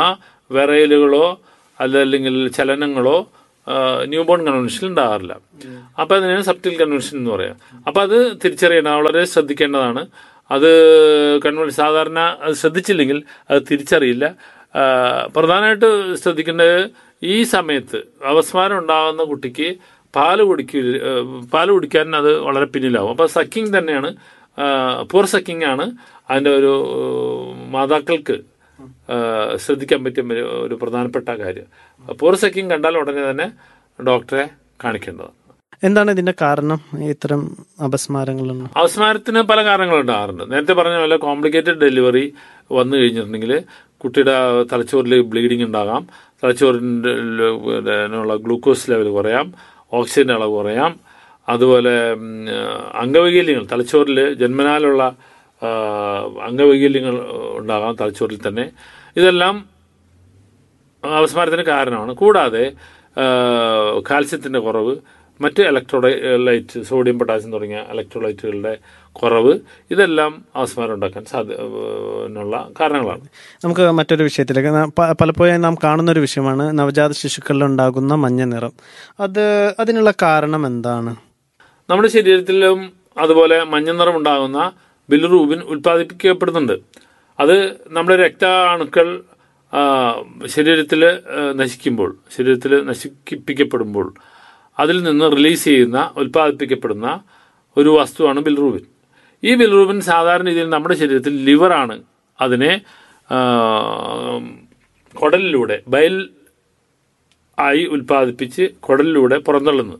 വിറയലുകളോ അതല്ലെങ്കിൽ ചലനങ്ങളോ ന്യൂബോൺ കൺവെൻഷനിൽ ഉണ്ടാകാറില്ല അപ്പൊ അതിനാണ് സബ്റ്റിൽ കൺവെൻഷൻ എന്ന് പറയാം അപ്പൊ അത് തിരിച്ചറിയണം വളരെ ശ്രദ്ധിക്കേണ്ടതാണ് അത് കൺവെൻ സാധാരണ അത് ശ്രദ്ധിച്ചില്ലെങ്കിൽ അത് തിരിച്ചറിയില്ല ആ, പ്രധാനമായിട്ട് ശ്രദ്ധിക്കേണ്ടത് ഈ സമയത്ത് അവസ്മാരം ഉണ്ടാകുന്ന കുട്ടിക്ക് പാല് കുടിക്കില്ല പാല് കുടിക്കാൻ അത് വളരെ പിന്നിലാവും അപ്പൊ സക്കിങ് തന്നെയാണ് പൂർ സക്കിങ് ആണ് അതിന്റെ ഒരു മാതാക്കൾക്ക് ആ, ശ്രദ്ധിക്കാൻ പറ്റിയ ഒരു- ഒരു പ്രധാനപ്പെട്ട കാര്യം പൂർ സക്കിങ് കണ്ടാൽ ഉടനെ തന്നെ ഡോക്ടറെ കാണിക്കേണ്ടതാണ് എന്താണ് ഇതിന്റെ കാരണം ഇത്തരം അപസ്മാരങ്ങളൊന്നും അവസ്മാരത്തിന് പല കാരണങ്ങളുണ്ടാകാറുണ്ട് നേരത്തെ പറഞ്ഞ പോലെ കോംപ്ലിക്കേറ്റഡ് ഡെലിവറി വന്നു കഴിഞ്ഞിട്ടുണ്ടെങ്കിൽ കുട്ടിയുടെ തലച്ചോറിൽ ബ്ലീഡിംഗ് ഉണ്ടാകാം തലച്ചോറിൻ്റെ ഉള്ള ഗ്ലൂക്കോസ് ലെവൽ കുറയാം ഓക്സിജന്റെ അളവ് കുറയാം അതുപോലെ ഉം, അംഗവൈകല്യങ്ങൾ തലച്ചോറിൽ ജന്മനാലുള്ള ആ, അംഗവൈകല്യങ്ങൾ ഉണ്ടാകാം തലച്ചോറിൽ തന്നെ ഇതെല്ലാം അപസ്മാരത്തിന് കാരണമാണ് കൂടാതെ ആ, കാൽസ്യത്തിന്റെ കുറവ് മറ്റ് ഇലക്ട്രോലൈറ്റ് സോഡിയം പൊട്ടാസ്യം തുടങ്ങിയ ഇലക്ട്രോലൈറ്റുകളുടെ കുറവ് ഇതെല്ലാം അപസ്മാരം ഉണ്ടാക്കാൻ സാധ്യനുള്ള കാരണങ്ങളാണ് നമുക്ക് മറ്റൊരു വിഷയത്തിലേക്ക് ന- പ- പലപ്പോഴും നാം കാണുന്ന ഒരു വിഷയമാണ് നവജാത ശിശുക്കളിൽ ഉണ്ടാകുന്ന മഞ്ഞ നിറം അത് അതിനുള്ള കാരണം എന്താണ് നമ്മുടെ ശരീരത്തിലും അതുപോലെ മഞ്ഞ നിറം ഉണ്ടാകുന്ന ബിലിറൂബിൻ ഉൽപ്പാദിപ്പിക്കപ്പെടുന്നുണ്ട് അത് നമ്മുടെ രക്താണുക്കൾ ശരീരത്തിൽ നശിക്കുമ്പോൾ ശരീരത്തിൽ നശിപ്പിക്കപ്പെടുമ്പോൾ അതിൽ നിന്ന് റിലീസ് ചെയ്യുന്ന ഉൽപ്പാദിപ്പിക്കപ്പെടുന്ന ഒരു വസ്തുവാണ് ബിൽറൂബിൻ ഈ ബിൽറൂബിൻ സാധാരണ രീതിയിൽ നമ്മുടെ ശരീരത്തിൽ ലിവറാണ് അതിനെ ആ, കുടലിലൂടെ ബയൽ ആയി ഉൽപ്പാദിപ്പിച്ച് കുടലിലൂടെ പുറന്തള്ളുന്നത്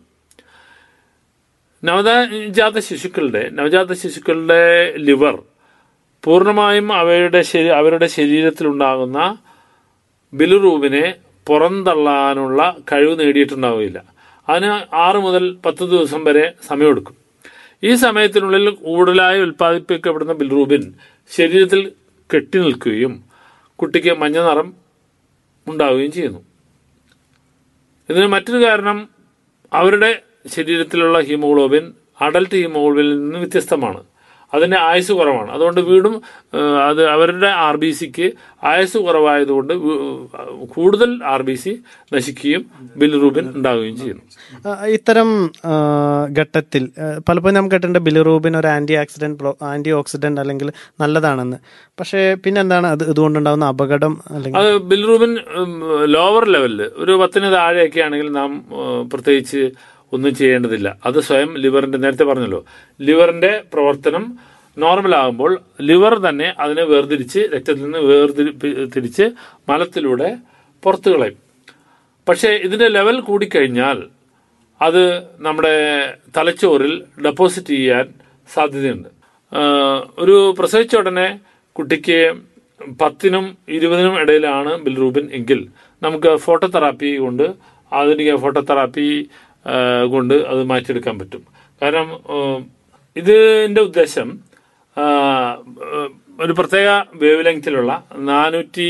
നവജാത ശിശുക്കളുടെ നവജാത ശിശുക്കളുടെ ലിവർ പൂർണ്ണമായും അവയുടെ ശരി അവരുടെ ശരീരത്തിലുണ്ടാകുന്ന ബിലുറൂബിനെ പുറന്തള്ളാനുള്ള കഴിവ് നേടിയിട്ടുണ്ടാവുകയില്ല അതിന് ആറ് മുതൽ പത്ത് ദിവസം വരെ സമയമെടുക്കും ഈ സമയത്തിനുള്ളിൽ കൂടുതലായി ഉൽപ്പാദിപ്പിക്കപ്പെടുന്ന ബിൽറൂബിൻ ശരീരത്തിൽ കെട്ടി നിൽക്കുകയും കുട്ടിക്ക് മഞ്ഞ നിറം ഉണ്ടാവുകയും ചെയ്യുന്നു ഇതിന് മറ്റൊരു കാരണം അവരുടെ ശരീരത്തിലുള്ള ഹീമോഗ്ലോബിൻ അഡൽട്ട് ഹീമോഗ്ലോബിനിൽ നിന്ന് വ്യത്യസ്തമാണ് അതിന്റെ ആയുസ് കുറവാണ് അതുകൊണ്ട് വീണ്ടും ഏഹ്, അത് അവരുടെ ആർ ബി സിക്ക് ആയുസ് കുറവായതുകൊണ്ട് വീ- കൂടുതൽ ആർ ബി സി നശിക്കുകയും ബിൽറൂബിൻ ഉണ്ടാവുകയും ചെയ്യുന്നു ആ, ഇത്തരം ആ, ഘട്ടത്തിൽ ആ, പലപ്പോഴും നമുക്ക് കേട്ടിട്ടുണ്ട് ബിലിറൂബിൻ ഒരു ആന്റി ആക്സിഡന്റ് ആന്റി ഓക്സിഡന്റ് അല്ലെങ്കിൽ നല്ലതാണെന്ന് പക്ഷേ പിന്നെന്താണ് അത് ഇതുകൊണ്ടുണ്ടാകുന്ന അപകടം അല്ലെങ്കിൽ അത് ബിൽറൂബിൻ ലോവർ ലെവലിൽ ഒരു പത്തിന് താഴെയൊക്കെ ആണെങ്കിൽ നാം ഉം, പ്രത്യേകിച്ച് ഒന്നും ചെയ്യേണ്ടതില്ല അത് സ്വയം ലിവറിന്റെ നേരത്തെ പറഞ്ഞല്ലോ ലിവറിന്റെ പ്രവർത്തനം നോർമൽ ആകുമ്പോൾ ലിവർ തന്നെ അതിനെ വേർതിരിച്ച് രക്തത്തിൽ നിന്ന് വേർതിരിച്ച് മലത്തിലൂടെ പുറത്തു കളയും പക്ഷേ ഇതിന്റെ ലെവൽ കൂടിക്കഴിഞ്ഞാൽ അത് നമ്മുടെ തലച്ചോറിൽ ഡെപ്പോസിറ്റ് ചെയ്യാൻ സാധ്യതയുണ്ട് ആഹ് ഒരു പ്രസവിച്ച ഉടനെ കുട്ടിക്ക് പത്തിനും ഇരുപതിനും ഇടയിലാണ് ബിൽറൂബിൻ എങ്കിൽ നമുക്ക് ഫോട്ടോതെറാപ്പി കൊണ്ട് ആധുനിക ഫോട്ടോതെറാപ്പി ആഹ് കൊണ്ട് അത് മാറ്റിയെടുക്കാൻ പറ്റും കാരണം ആഹ് ഇതിന്റെ ഉദ്ദേശം ആഹ് ഒരു പ്രത്യേക വേവ് ലെങ്തിലുള്ള നാനൂറ്റി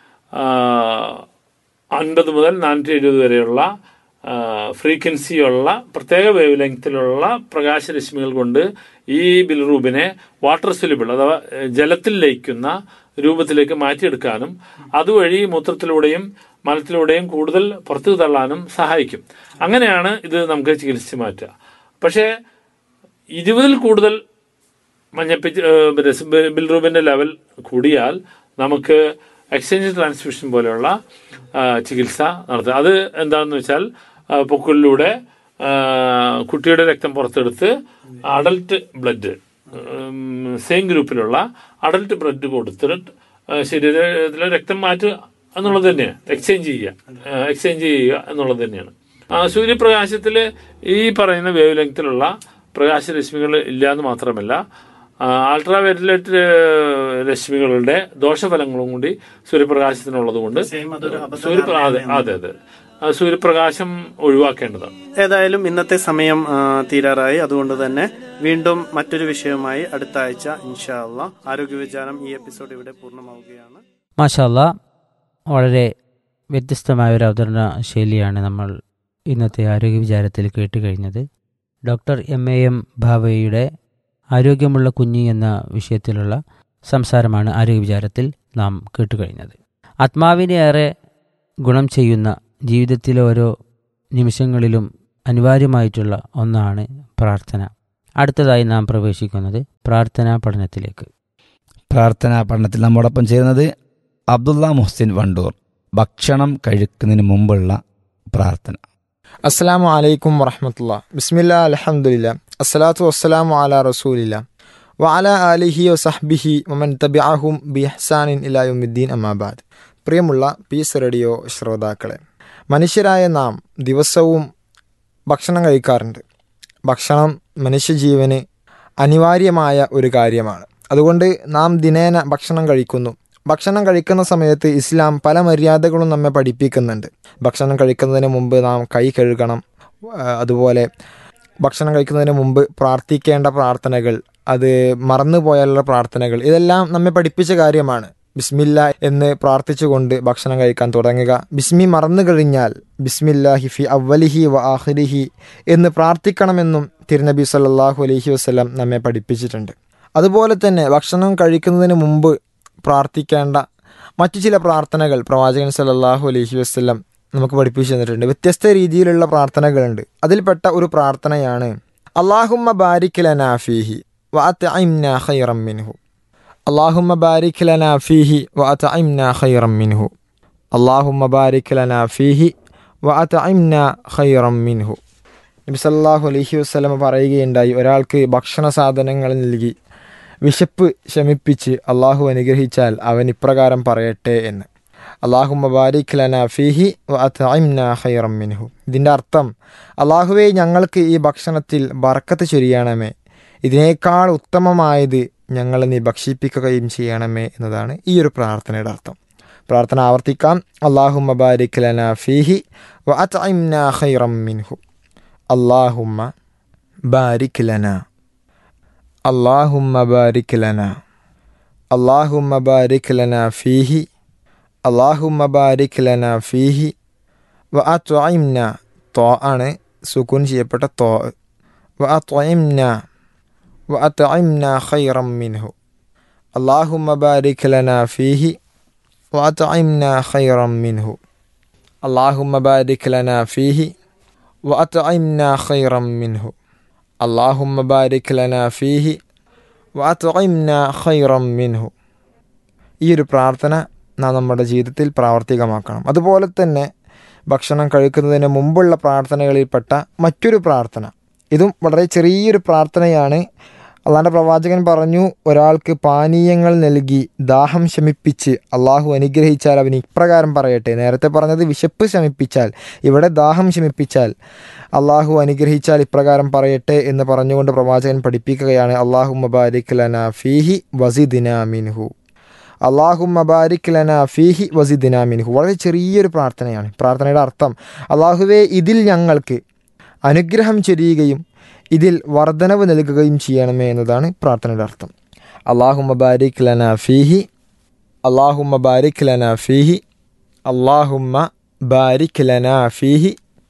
അൻപത് മുതൽ നാനൂറ്റി എഴുപത് വരെയുള്ള ഫ്രീക്വൻസിയുള്ള പ്രത്യേക വേവ് ലെങ്തിലുള്ള പ്രകാശരശ്മികൾ കൊണ്ട് ഈ ബിൽറൂബിനെ വാട്ടർ സൊല്യൂബിൾ അഥവാ ഏഹ്, ജലത്തിൽ ലയിക്കുന്ന രൂപത്തിലേക്ക് മാറ്റിയെടുക്കാനും അതുവഴി മൂത്രത്തിലൂടെയും മലത്തിലൂടെയും കൂടുതൽ പുറത്തു തള്ളാനും സഹായിക്കും അങ്ങനെയാണ് ഇത് നമുക്ക് ചികിത്സിച്ച് മാറ്റുക പക്ഷേ ഇരുപതിൽ കൂടുതൽ മഞ്ഞപ്പിച്ച് ബിൽറൂബിന്റെ ലെവൽ കൂടിയാൽ നമുക്ക് എക്സ്ചേഞ്ച് ട്രാൻസ്മിഷൻ പോലെയുള്ള ആ, ചികിത്സ നടത്തുക അത് എന്താണെന്ന് വെച്ചാൽ ആ, പൊക്കിളിലൂടെ ആ, കുട്ടിയുടെ രക്തം പുറത്തെടുത്ത് അഡൽട്ട് ബ്ലഡ് സെയിം ഗ്രൂപ്പിലുള്ള അഡൽട്ട് ബ്ലഡ് കൊടുത്തിട്ട് ആ, ശരീരത്തിലെ രക്തം മാറ്റുക എന്നുള്ളത് തന്നെയാണ് എക്സ്ചേഞ്ച് ചെയ്യുക എക്സ്ചേഞ്ച് ചെയ്യുക എന്നുള്ളത് തന്നെയാണ് ആ, സൂര്യപ്രകാശത്തിൽ ഈ പറയുന്ന വേവ് ലെങ്തിലുള്ള പ്രകാശരശ്മികൾ ഇല്ല എന്ന് മാത്രമല്ല അൾട്രാ വയലറ്റ് രശ്മികളുടെ ദോഷഫലങ്ങളും കൂടി സൂര്യപ്രകാശത്തിനുള്ളത് കൊണ്ട് സൂര്യപ്ര അതെ അതെ അതെ ആ, സൂര്യപ്രകാശം ഒഴിവാക്കേണ്ടതാണ് ഏതായാലും ഇന്നത്തെ സമയം ആ, തീരാറായി അതുകൊണ്ട് തന്നെ വീണ്ടും മറ്റൊരു വിഷയവുമായി അടുത്ത ആഴ്ച ഇൻഷാ അള്ളാ ആരോഗ്യ വിചാരം ഈ എപ്പിസോഡ് ഇവിടെ പൂർണ്ണമാവുകയാണ് മാഷല്ല വളരെ വ്യത്യസ്തമായ ഒരു അവതരണ ശൈലിയാണ് നമ്മൾ ഇന്നത്തെ ആരോഗ്യ വിചാരത്തിൽ കേട്ട് കഴിഞ്ഞത് ഡോക്ടർ എം എ എം ഭാവയുടെ ആരോഗ്യമുള്ള കുഞ്ഞ് എന്ന വിഷയത്തിലുള്ള സംസാരമാണ് ആരോഗ്യ വിചാരത്തിൽ നാം കേട്ടുകഴിഞ്ഞത് ആത്മാവിനെ ഏറെ ഗുണം ചെയ്യുന്ന ജീവിതത്തിലെ ഓരോ നിമിഷങ്ങളിലും അനിവാര്യമായിട്ടുള്ള ഒന്നാണ് പ്രാർത്ഥന അടുത്തതായി നാം പ്രവേശിക്കുന്നത് പ്രാർത്ഥനാ പഠനത്തിലേക്ക് പ്രാർത്ഥനാ പഠനത്തിൽ നമ്മോടൊപ്പം ചേരുന്നത് അബ്ദുള്ള മുഹ്സിൻ വണ്ടൂർ ഭക്ഷണം കഴിക്കുന്നതിന് മുമ്പുള്ള പ്രാർത്ഥന അസ്സലാമു അലൈക്കും വറഹമത്തുള്ള ബിസ്മില്ല അലഹമുല്ല അസ്സലാത്തു വസ്സലാമു അല റസൂലില്ല വഅല ആലിഹി വസഹ്ബിഹി വമൻ തബിഅഹും ബിഹ്സാനിൻ ഇലായുദ്ദീൻ അമാബാദ് പ്രിയമുള്ള പീസ് റേഡിയോ ശ്രോതാക്കളെ മനുഷ്യരായ നാം ദിവസവും ഭക്ഷണം കഴിക്കാറുണ്ട് ഭക്ഷണം മനുഷ്യജീവന് അനിവാര്യമായ ഒരു കാര്യമാണ് അതുകൊണ്ട് നാം ദിനേന ഭക്ഷണം കഴിക്കുന്നു ഭക്ഷണം കഴിക്കുന്ന സമയത്ത് ഇസ്ലാം പല മര്യാദകളും നമ്മെ പഠിപ്പിക്കുന്നുണ്ട് ഭക്ഷണം കഴിക്കുന്നതിന് മുമ്പ് നാം കൈ കഴുകണം ആ, അതുപോലെ ഭക്ഷണം കഴിക്കുന്നതിന് മുമ്പ് പ്രാർത്ഥിക്കേണ്ട പ്രാർത്ഥനകൾ അത് മറന്നുപോയാലുള്ള പ്രാർത്ഥനകൾ ഇതെല്ലാം നമ്മെ പഠിപ്പിച്ച കാര്യമാണ് ബിസ്മില്ല എന്ന് പ്രാർത്ഥിച്ചുകൊണ്ട് ഭക്ഷണം കഴിക്കാൻ തുടങ്ങുക ബിസ്മി മറന്നു കഴിഞ്ഞാൽ ബിസ്മില്ലാഹി ഫി അവലിഹി വ ആഹിരിഹി എന്ന് പ്രാർത്ഥിക്കണമെന്നും തിരുനബി സല്ലല്ലാഹു അലൈഹി വസ്ലം നമ്മെ പഠിപ്പിച്ചിട്ടുണ്ട് അതുപോലെ തന്നെ ഭക്ഷണം കഴിക്കുന്നതിന് മുമ്പ് പ്രാർത്ഥിക്കേണ്ട മറ്റു ചില പ്രാർത്ഥനകൾ പ്രവാചകൻ സല്ലല്ലാഹു അലൈഹി വസ്ലം നമുക്ക് പഠിപ്പിച്ചു തന്നിട്ടുണ്ട് വ്യത്യസ്ത രീതിയിലുള്ള പ്രാർത്ഥനകളുണ്ട് അതിൽപ്പെട്ട ഒരു പ്രാർത്ഥനയാണ് അള്ളാഹുമ്മ ബാരിക് ലനാ ഫീഹി വഅത്ഇംനാ ഖൈറം മിൻഹു അള്ളാഹുമ്മ ബാരിക് ലനാ ഫീഹി വഅത്ഇംനാ ഖൈറം മിൻഹു അള്ളാഹുമ്മ ബാരിക് ലനാ ഫീഹി വഅത്ഇംനാ ഖൈറം മിൻഹു നബി സല്ലല്ലാഹു അലൈഹി വസ്ലം പറയുകയുണ്ടായി ഒരാൾക്ക് ഭക്ഷണ സാധനങ്ങൾ നൽകി വിശപ്പ് ശമിപ്പിച്ച് അള്ളാഹു അനുഗ്രഹിച്ചാൽ അവൻ ഇപ്രകാരം പറയട്ടെ എന്ന് അള്ളാഹു മബാരിക് ലന ഫീഹി വഅത്ഇംന ഖൈറം മിൻഹു ഇതിൻ്റെ അർത്ഥം അള്ളാഹുവെ ഞങ്ങൾക്ക് ഈ ഭക്ഷണത്തിൽ ബർക്കത്ത് ചൊരിയണമേ ഇതിനേക്കാൾ ഉത്തമമായത് ഞങ്ങളെ നീ ഭക്ഷിപ്പിക്കുകയും ചെയ്യണമേ എന്നതാണ് ഈ ഒരു പ്രാർത്ഥനയുടെ അർത്ഥം പ്രാർത്ഥന ആവർത്തിക്കാം അള്ളാഹു മബാരിക് ലന ഫീഹി വഅത്ഇംന ഖൈറം മിൻഹു അള്ളാഹുമ്മ ബാരിക് ലന അള്ളാഹുമ്മ ബാരിക് ലന അള്ളാഹുമ്മ ബാരിക് ലന ഫീഹി അള്ളാഹുമ്മ ബാരിക് ലന ഫീഹി വ അത്വഇംന തോ ആണ് സുക്കൂൻ ചെയ്യപ്പെട്ട തോ വ അത്വഇംന വ അത്വഇംന ഖൈറം മിൻഹു അള്ളാഹുമ്മ ബാരിക് ലന ഫീഹി വ അത്വഇംന ഖൈറം മിൻഹു അള്ളാഹുമ്മ ബാരിക് ലന ഫീഹി വ അത്വഇംന ഖൈറം മിൻഹു അള്ളാഹുമ്മ ബാരിക് ലന ഫീഹി വ അത്വഇംന ഖൈറം മിൻഹു ഈ ഒരു പ്രാർത്ഥന നാം നമ്മുടെ ജീവിതത്തിൽ പ്രാവർത്തികമാക്കണം അതുപോലെ തന്നെ ഭക്ഷണം കഴിക്കുന്നതിന് മുമ്പുള്ള പ്രാർത്ഥനകളിൽപ്പെട്ട മറ്റൊരു പ്രാർത്ഥന ഇതും വളരെ ചെറിയൊരു പ്രാർത്ഥനയാണ് അള്ളാൻ്റെ പ്രവാചകൻ പറഞ്ഞു ഒരാൾക്ക് പാനീയങ്ങൾ നൽകി ദാഹം ശമിപ്പിച്ച് അള്ളാഹു അനുഗ്രഹിച്ചാൽ അവൻ ഇപ്രകാരം പറയട്ടെ നേരത്തെ പറഞ്ഞത് വിശപ്പ് ശമിപ്പിച്ചാൽ ഇവിടെ ദാഹം ശമിപ്പിച്ചാൽ അള്ളാഹു അനുഗ്രഹിച്ചാൽ ഇപ്രകാരം പറയട്ടെ എന്ന് പറഞ്ഞുകൊണ്ട് പ്രവാചകൻ പഠിപ്പിക്കുകയാണ് അള്ളാഹു മബാരിക് ലന ഫീഹി വസിദിന മിൻഹു അള്ളാഹു മബാരിക് ലന ഫീഹി വസിദിന മിൻഹു വളരെ ചെറിയൊരു പ്രാർത്ഥനയാണ് പ്രാർത്ഥനയുടെ അർത്ഥം അള്ളാഹുവെ ഇതിൽ ഞങ്ങൾക്ക് അനുഗ്രഹം ചൊരിയുകയും ഇതിൽ വർധനവ് നൽകുകയും ചെയ്യണമേ എന്നതാണ് പ്രാർത്ഥനയുടെ അർത്ഥം അള്ളാഹു മബാരിക് ലന ഫീഹി അള്ളാഹുമ്മ ബാരിക് ലന ഫീഹി അള്ളാഹുമ്മ ബാരിക് ലന ഫീഹി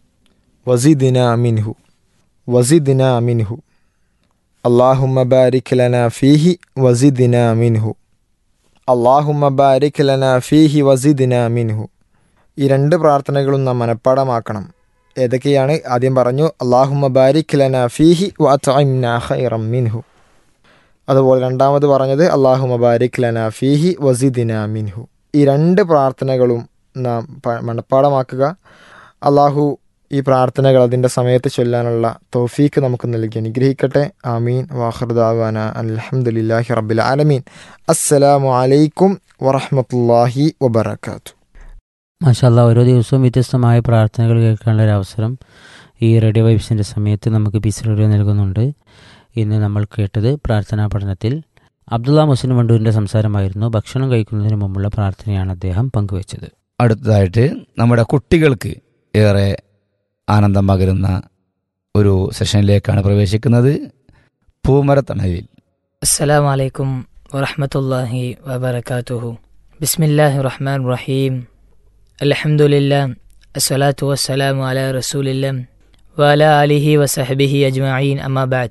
വസിദിന മിൻഹു വസിദിന മിൻഹു അള്ളാഹുമ്മ ബാരിക് ലന ഫീഹി വസിദിന മിൻഹു അള്ളാഹുമ്മ ബാരിക് ലന ഫീഹി വസിദിന മിൻഹു ഈ രണ്ട് പ്രാർത്ഥനകളും നാം മനഃപ്പാടമാക്കണം ഏതൊക്കെയാണ് ആദ്യം പറഞ്ഞു അള്ളാഹുമ്മ ബാരിക് ലന ഫീഹി വഅത്ഇംന ഖൈറം മിൻഹു അതുപോലെ രണ്ടാമത് പറഞ്ഞത് അള്ളാഹുമ്മ ബാരിക് ലന ഫീഹി വസിദിന മിൻഹു ഈ രണ്ട് പ്രാർത്ഥനകളും നാം പ- മനഃപ്പാടമാക്കുക അള്ളാഹു ഈ പ്രാർത്ഥനകൾ അതിൻ്റെ സമയത്ത് ചൊല്ലാനുള്ള തൗഫീക്ക് നമുക്ക് നൽകി അനുഗ്രഹിക്കട്ടെ ആമീൻ വാഹർദാവാന അലഹമുല്ലാഹി റബ്ബിൽ ആലമീൻ അസ്സലാമു അലൈക്കും വറഹമത്തല്ലാഹി വബർക്കാത്തു മാഷാല്ല ഓരോ ദിവസവും വ്യത്യസ്തമായ പ്രാർത്ഥനകൾ കേൾക്കാനുള്ള ഒരു അവസരം ഈ റേഡിയോ വൈബ്സിൻ്റെ സമയത്ത് നമുക്ക് പീസ് റേഡിയോ നൽകുന്നുണ്ട് ഇന്ന് നമ്മൾ കേട്ടത് പ്രാർത്ഥനാ പഠനത്തിൽ അബ്ദുള്ള മുസ്ലിം വണ്ടൂരിൻ്റെ സംസാരമായിരുന്നു ഭക്ഷണം കഴിക്കുന്നതിന് മുമ്പുള്ള പ്രാർത്ഥനയാണ് അദ്ദേഹം പങ്കുവച്ചത് അടുത്തതായിട്ട് നമ്മുടെ കുട്ടികൾക്ക് ഏറെ ആനന്ദം പകരുന്ന ഒരു സെഷനിലേക്കാണ് പ്രവേശിക്കുന്നത് പൂമരത്തണലിൽ السلام عليكم ورحمة الله وبركاته بسم الله الرحمن الرحيم الحمد لله الصلاة والسلام على رسول الله وعلى آله وصحبه أجمعين أما بعد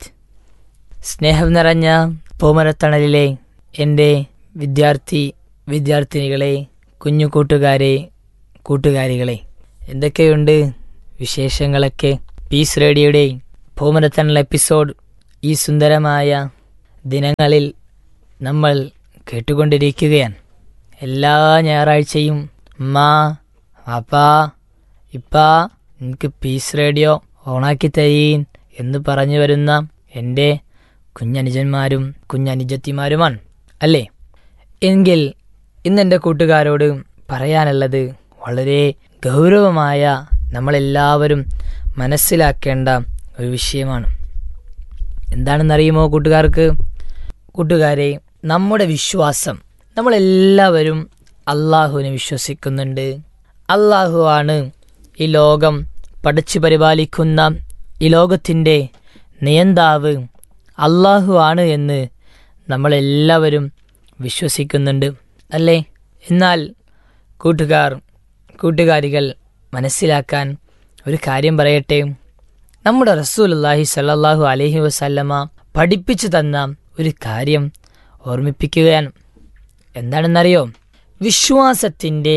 സ്നേഹം നിറഞ്ഞ പൂമരത്തണലിലെ എൻ്റെ വിദ്യാർത്ഥി വിദ്യാർത്ഥിനികളെ കുഞ്ഞു കൂട്ടുകാരെ കൂട്ടുകാരികളെ എന്തൊക്കെയുണ്ട് വിശേഷങ്ങളൊക്കെ പീസ് റേഡിയോയുടെ ഭൂമരത്തണൽ എപ്പിസോഡ് ഈ സുന്ദരമായ ദിനങ്ങളിൽ നമ്മൾ കേട്ടുകൊണ്ടിരിക്കുകയാണ് എല്ലാ ഞായറാഴ്ചയും അമ്മ അപ്പാ ഇപ്പാ എനിക്ക് പീസ് റേഡിയോ ഓണാക്കി തരീൻ എന്ന് പറഞ്ഞു വരുന്ന എൻ്റെ കുഞ്ഞനുജന്മാരും കുഞ്ഞനുജത്തിമാരുമാണ് അല്ലേ എങ്കിൽ ഇന്ന് എൻ്റെ കൂട്ടുകാരോട് പറയാനുള്ളത് വളരെ ഗൗരവമായ നമ്മളെല്ലാവരും മനസ്സിലാക്കേണ്ട ഒരു വിഷയമാണ് എന്താണെന്നറിയുമോ കൂട്ടുകാർക്ക് കൂട്ടുകാരെ നമ്മുടെ വിശ്വാസം നമ്മളെല്ലാവരും അള്ളാഹുവിനെ വിശ്വസിക്കുന്നുണ്ട് അള്ളാഹു ആണ് ഈ ലോകം പഠിച്ചു പരിപാലിക്കുന്ന ഈ ലോകത്തിൻ്റെ നിയന്താവ് അള്ളാഹു ആണ് എന്ന് നമ്മളെല്ലാവരും വിശ്വസിക്കുന്നുണ്ട് അല്ലേ എന്നാൽ കൂട്ടുകാർ കൂട്ടുകാരികൾ മനസ്സിലാക്കാൻ ഒരു കാര്യം പറയട്ടെ നമ്മുടെ റസൂലുല്ലാഹി സല്ലല്ലാഹു അലൈഹി വസല്ലമ പഠിപ്പിച്ചു തന്ന ഒരു കാര്യം ഓർമ്മിപ്പിക്കുകയാണ് എന്താണെന്നറിയോ വിശ്വാസത്തിൻ്റെ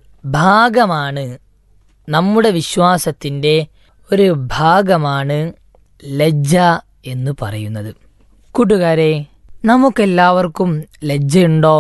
ഭാഗമാണ് നമ്മുടെ വിശ്വാസത്തിൻ്റെ ഒരു ഭാഗമാണ് ലജ്ജ എന്ന് പറയുന്നത് കൂട്ടുകാരെ നമുക്കെല്ലാവർക്കും ലജ്ജയുണ്ടോ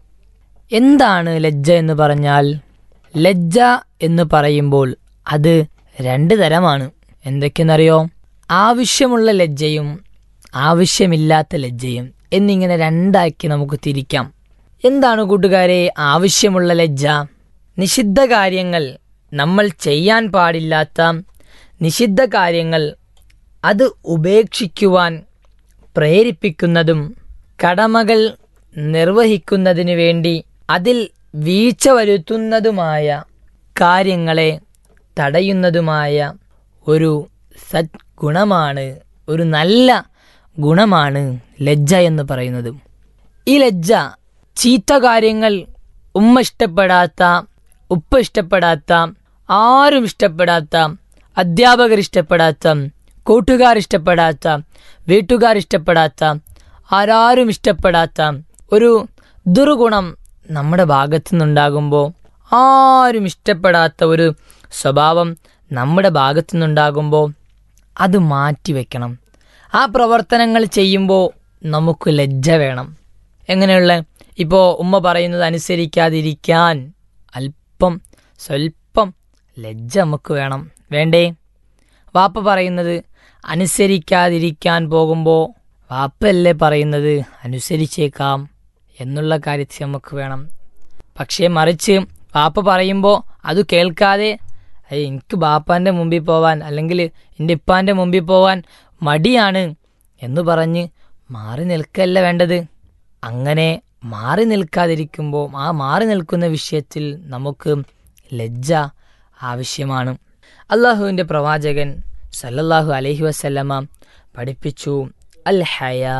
എന്താണ് ലജ്ജ എന്ന് പറഞ്ഞാൽ ലജ്ജ എന്ന് പറയുമ്പോൾ അത് രണ്ട് തരമാണ് എന്തൊക്കെയെന്നറിയോ ആവശ്യമുള്ള ലജ്ജയും ആവശ്യമില്ലാത്ത ലജ്ജയും എന്നിങ്ങനെ രണ്ടാക്കി നമുക്ക് തിരിക്കാം എന്താണ് കൂട്ടുകാരെ ആവശ്യമുള്ള ലജ്ജ നിഷിദ്ധ കാര്യങ്ങൾ നമ്മൾ ചെയ്യാൻ പാടില്ലാത്ത നിഷിദ്ധ കാര്യങ്ങൾ അത് ഉപേക്ഷിക്കുവാൻ പ്രേരിപ്പിക്കുന്നതും കടമകൾ നിർവഹിക്കുന്നതിനു വേണ്ടി അതിൽ വീഴ്ച വരുത്തുന്നതുമായ കാര്യങ്ങളെ തടയുന്നതുമായ ഒരു സദ്ഗുണമാണ് ഒരു നല്ല ഗുണമാണ് ലജ്ജ എന്ന് പറയുന്നത് ഈ ലജ്ജ ചീത്ത കാര്യങ്ങൾ ഉമ്മ ഇഷ്ടപ്പെടാത്ത ഉപ്പ ഇഷ്ടപ്പെടാത്ത ആരും ഇഷ്ടപ്പെടാത്ത അധ്യാപകർ ഇഷ്ടപ്പെടാത്ത കൂട്ടുകാർ ഇഷ്ടപ്പെടാത്ത വീട്ടുകാർ ഇഷ്ടപ്പെടാത്ത ആരാരും ഇഷ്ടപ്പെടാത്ത ഒരു ദുർഗുണം നമ്മുടെ ഭാഗത്തു നിന്നുണ്ടാകുമ്പോൾ ആരും ഇഷ്ടപ്പെടാത്ത ഒരു സ്വഭാവം നമ്മുടെ ഭാഗത്തു നിന്നുണ്ടാകുമ്പോൾ അത് മാറ്റിവെക്കണം ആ പ്രവർത്തനങ്ങൾ ചെയ്യുമ്പോൾ നമുക്ക് ലജ്ജ വേണം എങ്ങനെയുള്ള ഇപ്പോൾ ഉമ്മ പറയുന്നത് അനുസരിക്കാതിരിക്കാൻ അല്പം സ്വല്പം ലജ്ജ നമുക്ക് വേണം വേണ്ടേ വാപ്പ പറയുന്നത് അനുസരിക്കാതിരിക്കാൻ പോകുമ്പോൾ വാപ്പയല്ലേ പറയുന്നത് അനുസരിച്ചേക്കാം എന്നുള്ള കാര്യത്തിൽ നമുക്ക് വേണം പക്ഷേ മറിച്ച് വാപ്പ പറയുമ്പോൾ അത് കേൾക്കാതെ "ഏയ് എനിക്ക് ബാപ്പാൻ്റെ മുമ്പിൽ പോവാൻ അല്ലെങ്കിൽ എൻ്റെ ഇപ്പാൻ്റെ മുമ്പിൽ പോവാൻ മടിയാണ് എന്ന് പറഞ്ഞ് മാറി നിൽക്കല്ല വേണ്ടത് അങ്ങനെ മാറി നിൽക്കാതിരിക്കുമ്പോൾ ആ മാറി നിൽക്കുന്ന വിഷയത്തിൽ നമുക്ക് ലജ്ജ ആവശ്യമാണ് അള്ളാഹുവിൻ്റെ പ്രവാചകൻ സല്ലല്ലാഹു അലൈഹി വസല്ലമ പഠിപ്പിച്ചു അൽ ഹയാ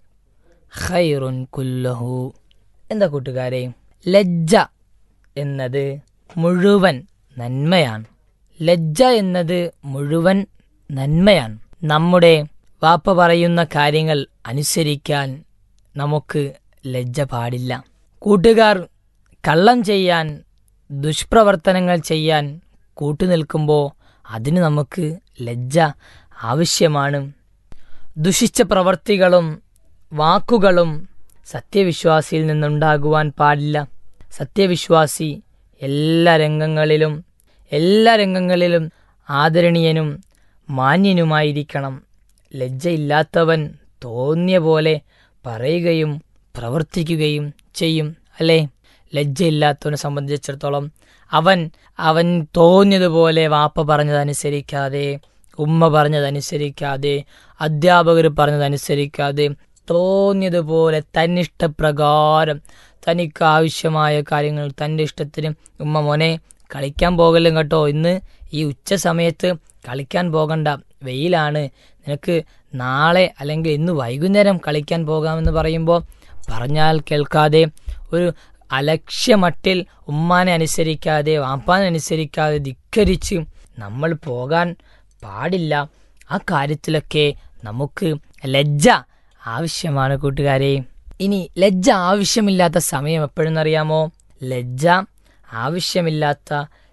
ഖൈറുൻ കുല്ലഹു എന്താ കൂട്ടുകാരെ ലജ്ജ എന്നത് മുഴുവൻ നന്മയാണ് ലജ്ജ എന്നത് മുഴുവൻ നന്മയാണ് നമ്മുടെ വാപ്പ പറയുന്ന കാര്യങ്ങൾ അനുസരിക്കാൻ നമുക്ക് ലജ്ജ പാടില്ല കൂട്ടുകാർ കള്ളം ചെയ്യാൻ ദുഷ്പ്രവർത്തനങ്ങൾ ചെയ്യാൻ കൂട്ടുനിൽക്കുമ്പോൾ അതിന് നമുക്ക് ലജ്ജ ആവശ്യമാണ് ദുഷിച്ച പ്രവർത്തികളും വാക്കുകളും സത്യവിശ്വാസിയിൽ നിന്നുണ്ടാകുവാൻ പാടില്ല സത്യവിശ്വാസി എല്ലാ രംഗങ്ങളിലും എല്ലാ രംഗങ്ങളിലും ആദരണീയനും മാന്യനുമായിരിക്കണം ലജ്ജയില്ലാത്തവൻ തോന്നിയ പോലെ പറയുകയും പ്രവർത്തിക്കുകയും ചെയ്യും അല്ലേ ലജ്ജയില്ലാത്തവനെ സംബന്ധിച്ചിടത്തോളം അവൻ അവൻ തോന്നിയതുപോലെ വാപ്പ പറഞ്ഞതനുസരിക്കാതെ ഉമ്മ പറഞ്ഞതനുസരിക്കാതെ അധ്യാപകർ പറഞ്ഞതനുസരിക്കാതെ തോന്നിയതുപോലെ തന്നിഷ്ടപ്രകാരം തനിക്ക് ആവശ്യമായ കാര്യങ്ങൾ തൻ്റെ ഇഷ്ടത്തിന് ഉമ്മ മോനെ കളിക്കാൻ പോകലും കേട്ടോ ഇന്ന് ഈ ഉച്ച സമയത്ത് കളിക്കാൻ പോകണ്ട വെയിലാണ് നിനക്ക് നാളെ അല്ലെങ്കിൽ ഇന്ന് വൈകുന്നേരം കളിക്കാൻ പോകാമെന്ന് പറയുമ്പോൾ പറഞ്ഞാൽ കേൾക്കാതെ ഒരു അലക്ഷ്യമട്ടിൽ ഉമ്മാനെ അനുസരിക്കാതെ വാപ്പാനെ അനുസരിക്കാതെ ധിക്കരിച്ച് നമ്മൾ പോകാൻ പാടില്ല ആ കാര്യത്തിലൊക്കെ നമുക്ക് ലജ്ജ ആവശ്യമാണ് കൂട്ടുകാരെ ഇനി ലജ്ജ ആവശ്യമില്ലാത്ത സമയം എപ്പോഴെന്നറിയാമോ ലജ്ജ ആവശ്യമില്ലാത്ത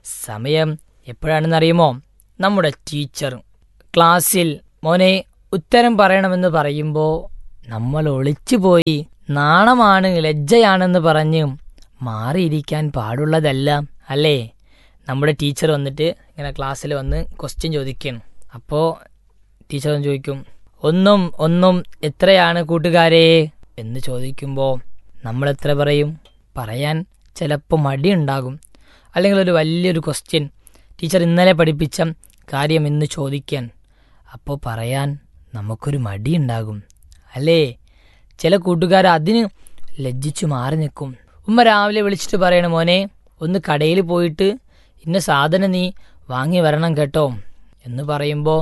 സമയം എപ്പോഴാണെന്നറിയുമോ നമ്മുടെ ടീച്ചർ ക്ലാസ്സിൽ മോനെ ഉത്തരം പറയണമെന്ന് പറയുമ്പോൾ നമ്മൾ ഒളിച്ചു പോയി നാണമാണ് ലജ്ജയാണെന്ന് പറഞ്ഞ് മാറിയിരിക്കാൻ പാടുള്ളതല്ല അല്ലേ നമ്മുടെ ടീച്ചർ വന്നിട്ട് ഇങ്ങനെ ക്ലാസ്സിൽ വന്ന് ക്വസ്റ്റ്യൻ ചോദിക്കണം അപ്പോൾ ടീച്ചർ വന്ന് ചോദിക്കും ഒന്നും ഒന്നും എത്രയാണ് കൂട്ടുകാരെ എന്ന് ചോദിക്കുമ്പോൾ നമ്മൾ എത്ര പറയും പറയാൻ ചിലപ്പോൾ മടിയുണ്ടാകും അല്ലെങ്കിൽ ഒരു വലിയൊരു ക്വസ്റ്റ്യൻ ടീച്ചർ ഇന്നലെ പഠിപ്പിച്ച കാര്യം ഇന്ന് ചോദിക്കാൻ അപ്പോൾ പറയാൻ നമുക്കൊരു മടിയുണ്ടാകും അല്ലേ ചില കൂട്ടുകാർ അതിന് ലജ്ജിച്ചു മാറി നിൽക്കും ഉമ്മ രാവിലെ വിളിച്ചിട്ട് പറയണ മോനെ ഒന്ന് കടയിൽ പോയിട്ട് ഇന്ന സാധനം നീ വാങ്ങി വരണം കേട്ടോ എന്ന് പറയുമ്പോൾ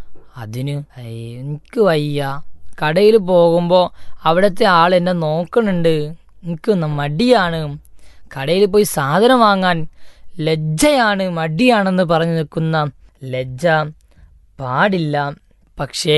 അതിന് "ഏയ്, എനിക്ക് വയ്യ കടയിൽ പോകുമ്പോൾ അവിടുത്തെ ആൾ എന്നെ നോക്കണുണ്ട് എനിക്ക് ന- മടിയാണ് കടയിൽ പോയി സാധനം വാങ്ങാൻ ലജ്ജയാണ് മടിയാണെന്ന് പറഞ്ഞു നിൽക്കുന്ന ലജ്ജ പാടില്ല പക്ഷേ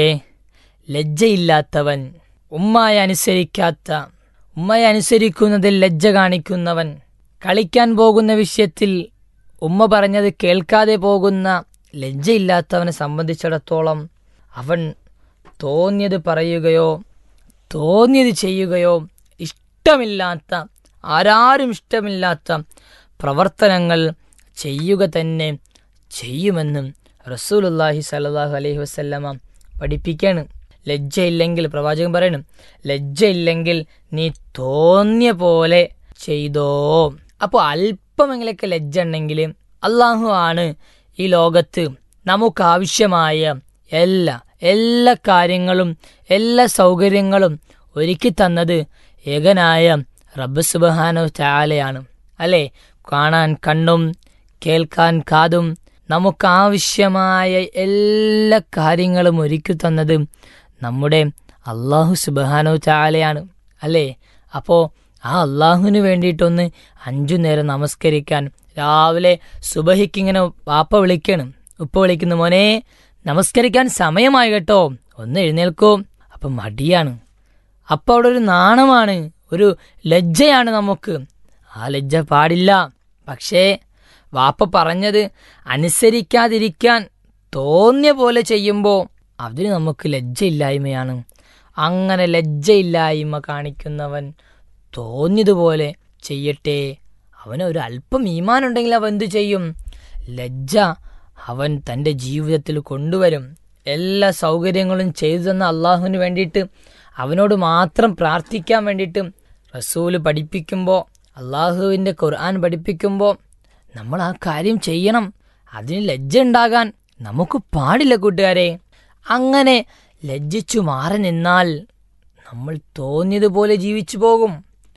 ലജ്ജയില്ലാത്തവൻ ഉമ്മയെ അനുസരിക്കാത്ത ഉമ്മയെ അനുസരിക്കുന്നതിൽ ലജ്ജ കാണിക്കുന്നവൻ കളിക്കാൻ പോകുന്ന വിഷയത്തിൽ ഉമ്മ പറഞ്ഞത് കേൾക്കാതെ പോകുന്ന ലജ്ജയില്ലാത്തവനെ സംബന്ധിച്ചിടത്തോളം അവൻ തോന്നിയത് പറയുകയോ തോന്നിയത് ചെയ്യുകയോ ഇഷ്ടമില്ലാത്ത ആരാരും ഇഷ്ടമില്ലാത്ത പ്രവർത്തനങ്ങൾ ചെയ്യുക തന്നെ ചെയ്യുമെന്നും റസൂലുല്ലാഹി സല്ലല്ലാഹു അലൈഹി വസല്ലമ പഠിപ്പിക്കാണ് ലജ്ജയില്ലെങ്കിൽ പ്രവാചകൻ പറയണം ലജ്ജയില്ലെങ്കിൽ നീ തോന്നിയ പോലെ ചെയ്തോ അപ്പോൾ അല്പമെങ്കിലൊക്കെ ലജ്ജ ഉണ്ടെങ്കിൽ അള്ളാഹു ആണ് ഈ ലോകത്ത് നമുക്കാവശ്യമായ എല്ലാ എല്ലാ കാര്യങ്ങളും എല്ലാ സൗകര്യങ്ങളും ഒരുക്കി തന്നത് ഏകനായ റബ്ബ് സുബഹാനോ ചാലയാണ് അല്ലേ കാണാൻ കണ്ണും കേൾക്കാൻ കാതും നമുക്കാവശ്യമായ എല്ലാ കാര്യങ്ങളും ഒരുക്കി തന്നത് നമ്മുടെ അള്ളാഹു സുബഹാനോ ചാലയാണ് അല്ലേ അപ്പോൾ ആ അള്ളാഹുവിന് വേണ്ടിയിട്ടൊന്ന് അഞ്ചു നേരം നമസ്കരിക്കാൻ രാവിലെ സുബഹിക്ക് ഇങ്ങനെ വാപ്പ വിളിക്കണം ഉപ്പ വിളിക്കുന്നു മോനെ നമസ്കരിക്കാൻ സമയമായി കേട്ടോ ഒന്ന് എഴുന്നേൽക്കോ അപ്പം മടിയാണ് അപ്പം അവിടെ ഒരു നാണമാണ് ഒരു ലജ്ജയാണ് നമുക്ക് ആ ലജ്ജ പാടില്ല പക്ഷേ വാപ്പ പറഞ്ഞത് അനുസരിക്കാതിരിക്കാൻ തോന്നിയ പോലെ ചെയ്യുമ്പോൾ അതിന് നമുക്ക് ലജ്ജയില്ലായ്മയാണ് അങ്ങനെ ലജ്ജയില്ലായ്മ കാണിക്കുന്നവൻ തോന്നിയതുപോലെ ചെയ്യട്ടെ അവന് ഒരു അല്പം ഈമാനുണ്ടെങ്കിൽ അവൻ എന്തു ചെയ്യും ലജ്ജ അവൻ തൻ്റെ ജീവിതത്തിൽ കൊണ്ടുവരും എല്ലാ സൗകര്യങ്ങളും ചെയ്തു തന്ന അള്ളാഹുവിന് വേണ്ടിയിട്ട് അവനോട് മാത്രം പ്രാർത്ഥിക്കാൻ വേണ്ടിയിട്ട് റസൂല് പഠിപ്പിക്കുമ്പോൾ അള്ളാഹുവിൻ്റെ ഖുർആൻ പഠിപ്പിക്കുമ്പോൾ നമ്മൾ ആ കാര്യം ചെയ്യണം അതിന് ലജ്ജ ഉണ്ടാകാൻ നമുക്ക് പാടില്ല കൂട്ടുകാരെ അങ്ങനെ ലജ്ജിച്ചു മാറി നിന്നാൽ നമ്മൾ തോന്നിയതുപോലെ ജീവിച്ചു പോകും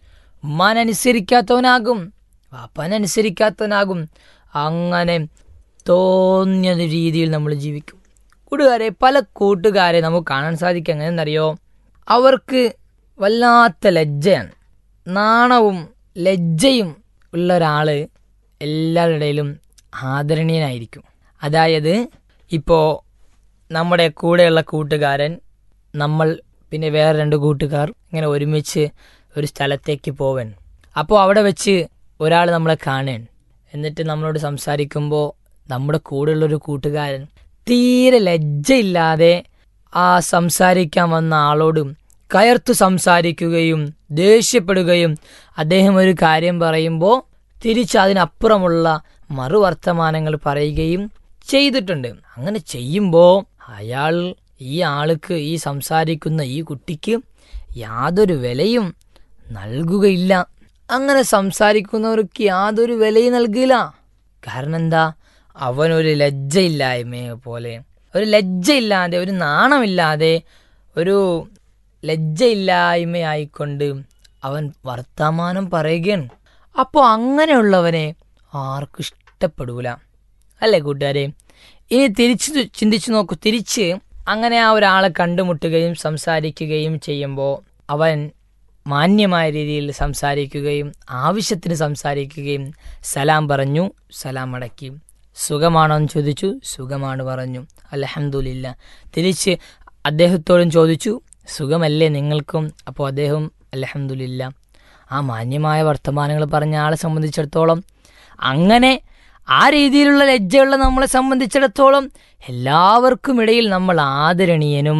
ഉമ്മാനനുസരിക്കാത്തവനാകും വാപ്പാനനുസരിക്കാത്തവനാകും അങ്ങനെ തോന്നിയ രീതിയിൽ നമ്മൾ ജീവിക്കും കൂട്ടുകാരെ പല കൂട്ടുകാരെ നമുക്ക് കാണാൻ സാധിക്കും എങ്ങനെയെന്നറിയോ അവർക്ക് വല്ലാത്ത ലജ്ജയാണ് നാണവും ലജ്ജയും ഉള്ള ഒരാൾ എല്ലാവരുടെയിലും ആദരണീയനായിരിക്കും അതായത് ഇപ്പോൾ നമ്മുടെ കൂടെയുള്ള കൂട്ടുകാരൻ നമ്മൾ പിന്നെ വേറെ രണ്ട് കൂട്ടുകാർ ഇങ്ങനെ ഒരുമിച്ച് ഒരു സ്ഥലത്തേക്ക് പോവൻ അപ്പോൾ അവിടെ വെച്ച് ഒരാൾ നമ്മളെ കാണാൻ എന്നിട്ട് നമ്മളോട് സംസാരിക്കുമ്പോൾ നമ്മുടെ കൂടെയുള്ളൊരു കൂട്ടുകാരൻ തീരെ ലജ്ജയില്ലാതെ ആ സംസാരിക്കാൻ വന്ന ആളോട് കയർത്തു സംസാരിക്കുകയും ദേഷ്യപ്പെടുകയും അദ്ദേഹം ഒരു കാര്യം പറയുമ്പോൾ തിരിച്ച് അതിനപ്പുറമുള്ള മറുവർത്തമാനങ്ങൾ പറയുകയും ചെയ്തിട്ടുണ്ട് അങ്ങനെ ചെയ്യുമ്പോൾ അയാൾ ഈ ആൾക്ക് ഈ സംസാരിക്കുന്ന ഈ കുട്ടിക്ക് യാതൊരു വിലയും നൽകുകയില്ല അങ്ങനെ സംസാരിക്കുന്നവർക്ക് യാതൊരു വിലയും നൽകില്ല കാരണം എന്താ അവനൊരു ലജ്ജയില്ലായ്മയെ പോലെ ഒരു ലജ്ജയില്ലാതെ ഒരു നാണമില്ലാതെ ഒരു ലജ്ജയില്ലായ്മയായിക്കൊണ്ട് അവൻ വർത്തമാനം പറയുകയാണ് അപ്പോൾ അങ്ങനെയുള്ളവനെ ആർക്കും ഇഷ്ടപ്പെടൂല അല്ലേ കൂട്ടുകാരെ ഇനി തിരിച്ചു ചിന്തിച്ചു നോക്കൂ തിരിച്ച് അങ്ങനെ ആ ഒരാളെ കണ്ടുമുട്ടുകയും സംസാരിക്കുകയും ചെയ്യുമ്പോൾ അവൻ മാന്യമായ രീതിയിൽ സംസാരിക്കുകയും ആവശ്യത്തിന് സംസാരിക്കുകയും സലാം പറഞ്ഞു സലാം അടക്കി സുഖമാണോ എന്ന് ചോദിച്ചു സുഖമാണ് പറഞ്ഞു അലഹമുല്ല തിരിച്ച് അദ്ദേഹത്തോടും ചോദിച്ചു സുഖമല്ലേ നിങ്ങൾക്കും അപ്പോൾ അദ്ദേഹം അലഹമുല്ല ആ മാന്യമായ വർത്തമാനങ്ങൾ പറഞ്ഞ ആളെ സംബന്ധിച്ചിടത്തോളം അങ്ങനെ ആ രീതിയിലുള്ള ലജ്ജയുള്ള നമ്മളെ സംബന്ധിച്ചിടത്തോളം എല്ലാവർക്കും ഇടയിൽ നമ്മൾ ആദരണീയനും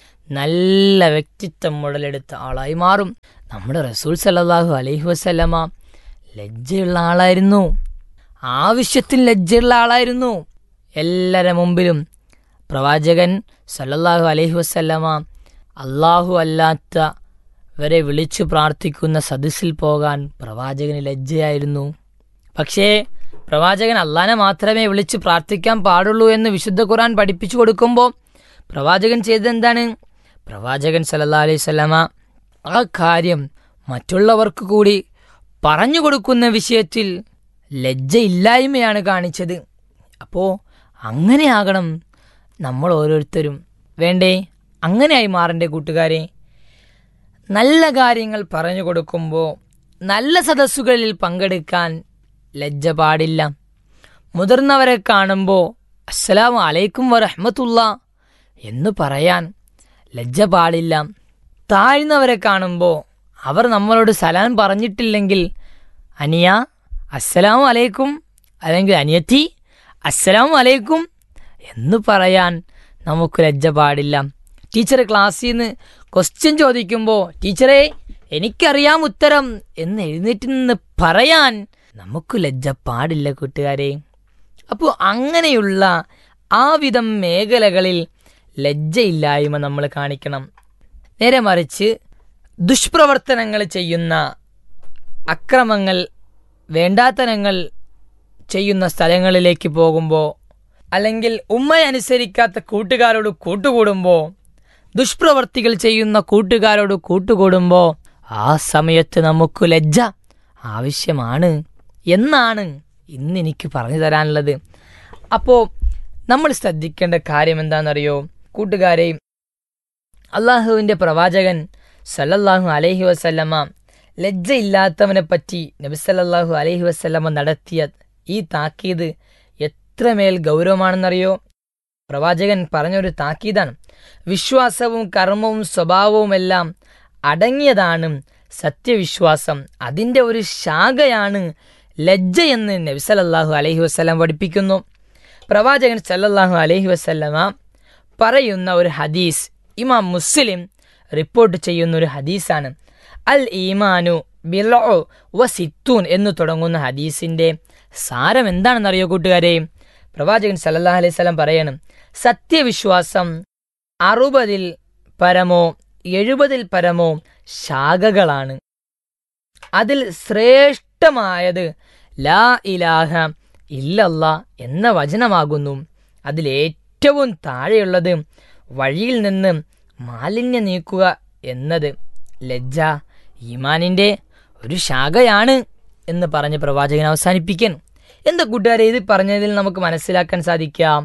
നല്ല വ്യക്തിത്വം മുടലെടുത്ത ആളായി മാറും നമ്മുടെ റസൂൽ സല്ലല്ലാഹു അലൈഹി വസല്ലമ ലജ്ജയുള്ള ആളായിരുന്നു ആവശ്യത്തിന് ലജ്ജയുള്ള ആളായിരുന്നു എല്ലാവരുടെ മുമ്പിലും പ്രവാചകൻ സല്ലല്ലാഹു അലൈഹി വസല്ലമ അള്ളാഹു അല്ലാത്തവരെ വിളിച്ചു പ്രാർത്ഥിക്കുന്ന സദസ്സിൽ പോകാൻ പ്രവാചകന് ലജ്ജയായിരുന്നു പക്ഷേ പ്രവാചകൻ അള്ളാനെ മാത്രമേ വിളിച്ച് പ്രാർത്ഥിക്കാൻ പാടുള്ളൂ എന്ന് വിശുദ്ധ ഖുർആൻ പഠിപ്പിച്ചു കൊടുക്കുമ്പോൾ പ്രവാചകൻ ചെയ്തതെന്താണ് പ്രവാചകൻ സല്ലല്ലാഹു അലൈഹി വസല്ലമ ആ കാര്യം മറ്റുള്ളവർക്ക് കൂടി പറഞ്ഞു കൊടുക്കുന്ന വിഷയത്തിൽ ലജ്ജയില്ലായ്മയാണ് കാണിച്ചത് അപ്പോൾ അങ്ങനെയാകണം നമ്മൾ ഓരോരുത്തരും വേണ്ടേ അങ്ങനെയായി മാറണ്ടേ കൂട്ടുകാരെ നല്ല കാര്യങ്ങൾ പറഞ്ഞു കൊടുക്കുമ്പോൾ നല്ല സദസ്സുകളിൽ പങ്കെടുക്കാൻ ലജ്ജ പാടില്ല മുതിർന്നവരെ കാണുമ്പോൾ അസ്സലാമു അലൈക്കും വറഹ്മത്തുള്ള എന്ന് പറയാൻ ലജ്ജ പാടില്ല താഴ്ന്നവരെ കാണുമ്പോൾ അവർ നമ്മളോട് സലാം പറഞ്ഞിട്ടില്ലെങ്കിൽ അനിയ അസ്സലാമു അലൈക്കും അല്ലെങ്കിൽ അനിയത്തി അസ്സലാമു അലൈക്കും എന്ന് പറയാൻ നമുക്ക് ലജ്ജ പാടില്ല ടീച്ചർ ക്ലാസ്സിൽ നിന്ന് ക്വസ്റ്റ്യൻ ചോദിക്കുമ്പോൾ ടീച്ചറെ എനിക്കറിയാം ഉത്തരം എന്ന് എഴുന്നേറ്റ് നിന്ന് പറയാൻ നമുക്ക് ലജ്ജ പാടില്ല കൂട്ടുകാരെ അപ്പോൾ അങ്ങനെയുള്ള ആ വിധം മേഖലകളിൽ ലജ്ജയില്ലായ്മ നമ്മൾ കാണിക്കണം നേരെ മറിച്ച് ദുഷ്പ്രവർത്തനങ്ങൾ ചെയ്യുന്ന അക്രമങ്ങൾ വേണ്ടാത്തനങ്ങൾ ചെയ്യുന്ന സ്ഥലങ്ങളിലേക്ക് പോകുമ്പോൾ അല്ലെങ്കിൽ ഉമ്മയെ അനുസരിക്കാത്ത കൂട്ടുകാരോട് കൂട്ടുകൂടുമ്പോൾ ദുഷ്പ്രവർത്തികൾ ചെയ്യുന്ന കൂട്ടുകാരോട് കൂട്ടുകൂടുമ്പോൾ ആ സമയത്ത് നമുക്ക് ലജ്ജ ആവശ്യമാണ് എന്നാണ് ഇന്ന് എനിക്ക് പറഞ്ഞു തരാനുള്ളത് അപ്പോൾ നമ്മൾ ശ്രദ്ധിക്കേണ്ട കാര്യം എന്താണെന്നറിയോ കൂട്ടുകാരെ അള്ളാഹുവിൻ്റെ പ്രവാചകൻ സല്ലല്ലാഹു അലൈഹി വസല്ലമ ലജ്ജയില്ലാത്തവനെ പറ്റി നബി സല്ലല്ലാഹു അലൈഹി വസല്ലമ നടത്തിയ ഈ താക്കീത് എത്രമേൽ ഗൗരവമാണെന്നറിയോ പ്രവാചകൻ പറഞ്ഞൊരു താക്കീതാണ് വിശ്വാസവും കർമ്മവും സ്വഭാവവുമെല്ലാം അടങ്ങിയതാണ് സത്യവിശ്വാസം അതിൻ്റെ ഒരു ശാഖയാണ് ലജ്ജയെന്ന് നബി സല്ലല്ലാഹു അലൈഹി വസല്ലം പഠിപ്പിക്കുന്നു പ്രവാചകൻ സല്ലല്ലാഹു അലൈഹി വസല്ലമ പറയുന്ന ഒരു ഹദീസ് ഇമാം മുസ്ലിം റിപ്പോർട്ട് ചെയ്യുന്ന ഒരു ഹദീസാണ് അൽ ഈമാനു ബിലോ വ സിത്തൂൻ എന്ന് തുടങ്ങുന്ന ഹദീസിന്റെ സാരം എന്താണെന്നറിയോ കൂട്ടുകാരെ പ്രവാചകൻ സല്ലല്ലാഹു അലൈഹി വസല്ലം പറയണം സത്യവിശ്വാസം അറുപതിൽ പരമോ എഴുപതിൽ പരമോ ശാഖകളാണ് അതിൽ ശ്രേഷ്ഠമായത് ലാ ഇലാഹ ഇല്ലല്ല എന്ന വചനമാകുന്നു അതിൽ ഏറ്റവും താഴെയുള്ളത് വഴിയിൽ നിന്ന് മാലിന്യം നീക്കുക എന്നത് ലജ്ജ ഈമാനിൻ്റെ ഒരു ശാഖയാണ് എന്ന് പറഞ്ഞ് പ്രവാചകൻ അവസാനിപ്പിക്കാൻ എന്താ കൂട്ടുകാരെ ഇത് പറഞ്ഞതിൽ നമുക്ക് മനസ്സിലാക്കാൻ സാധിക്കാം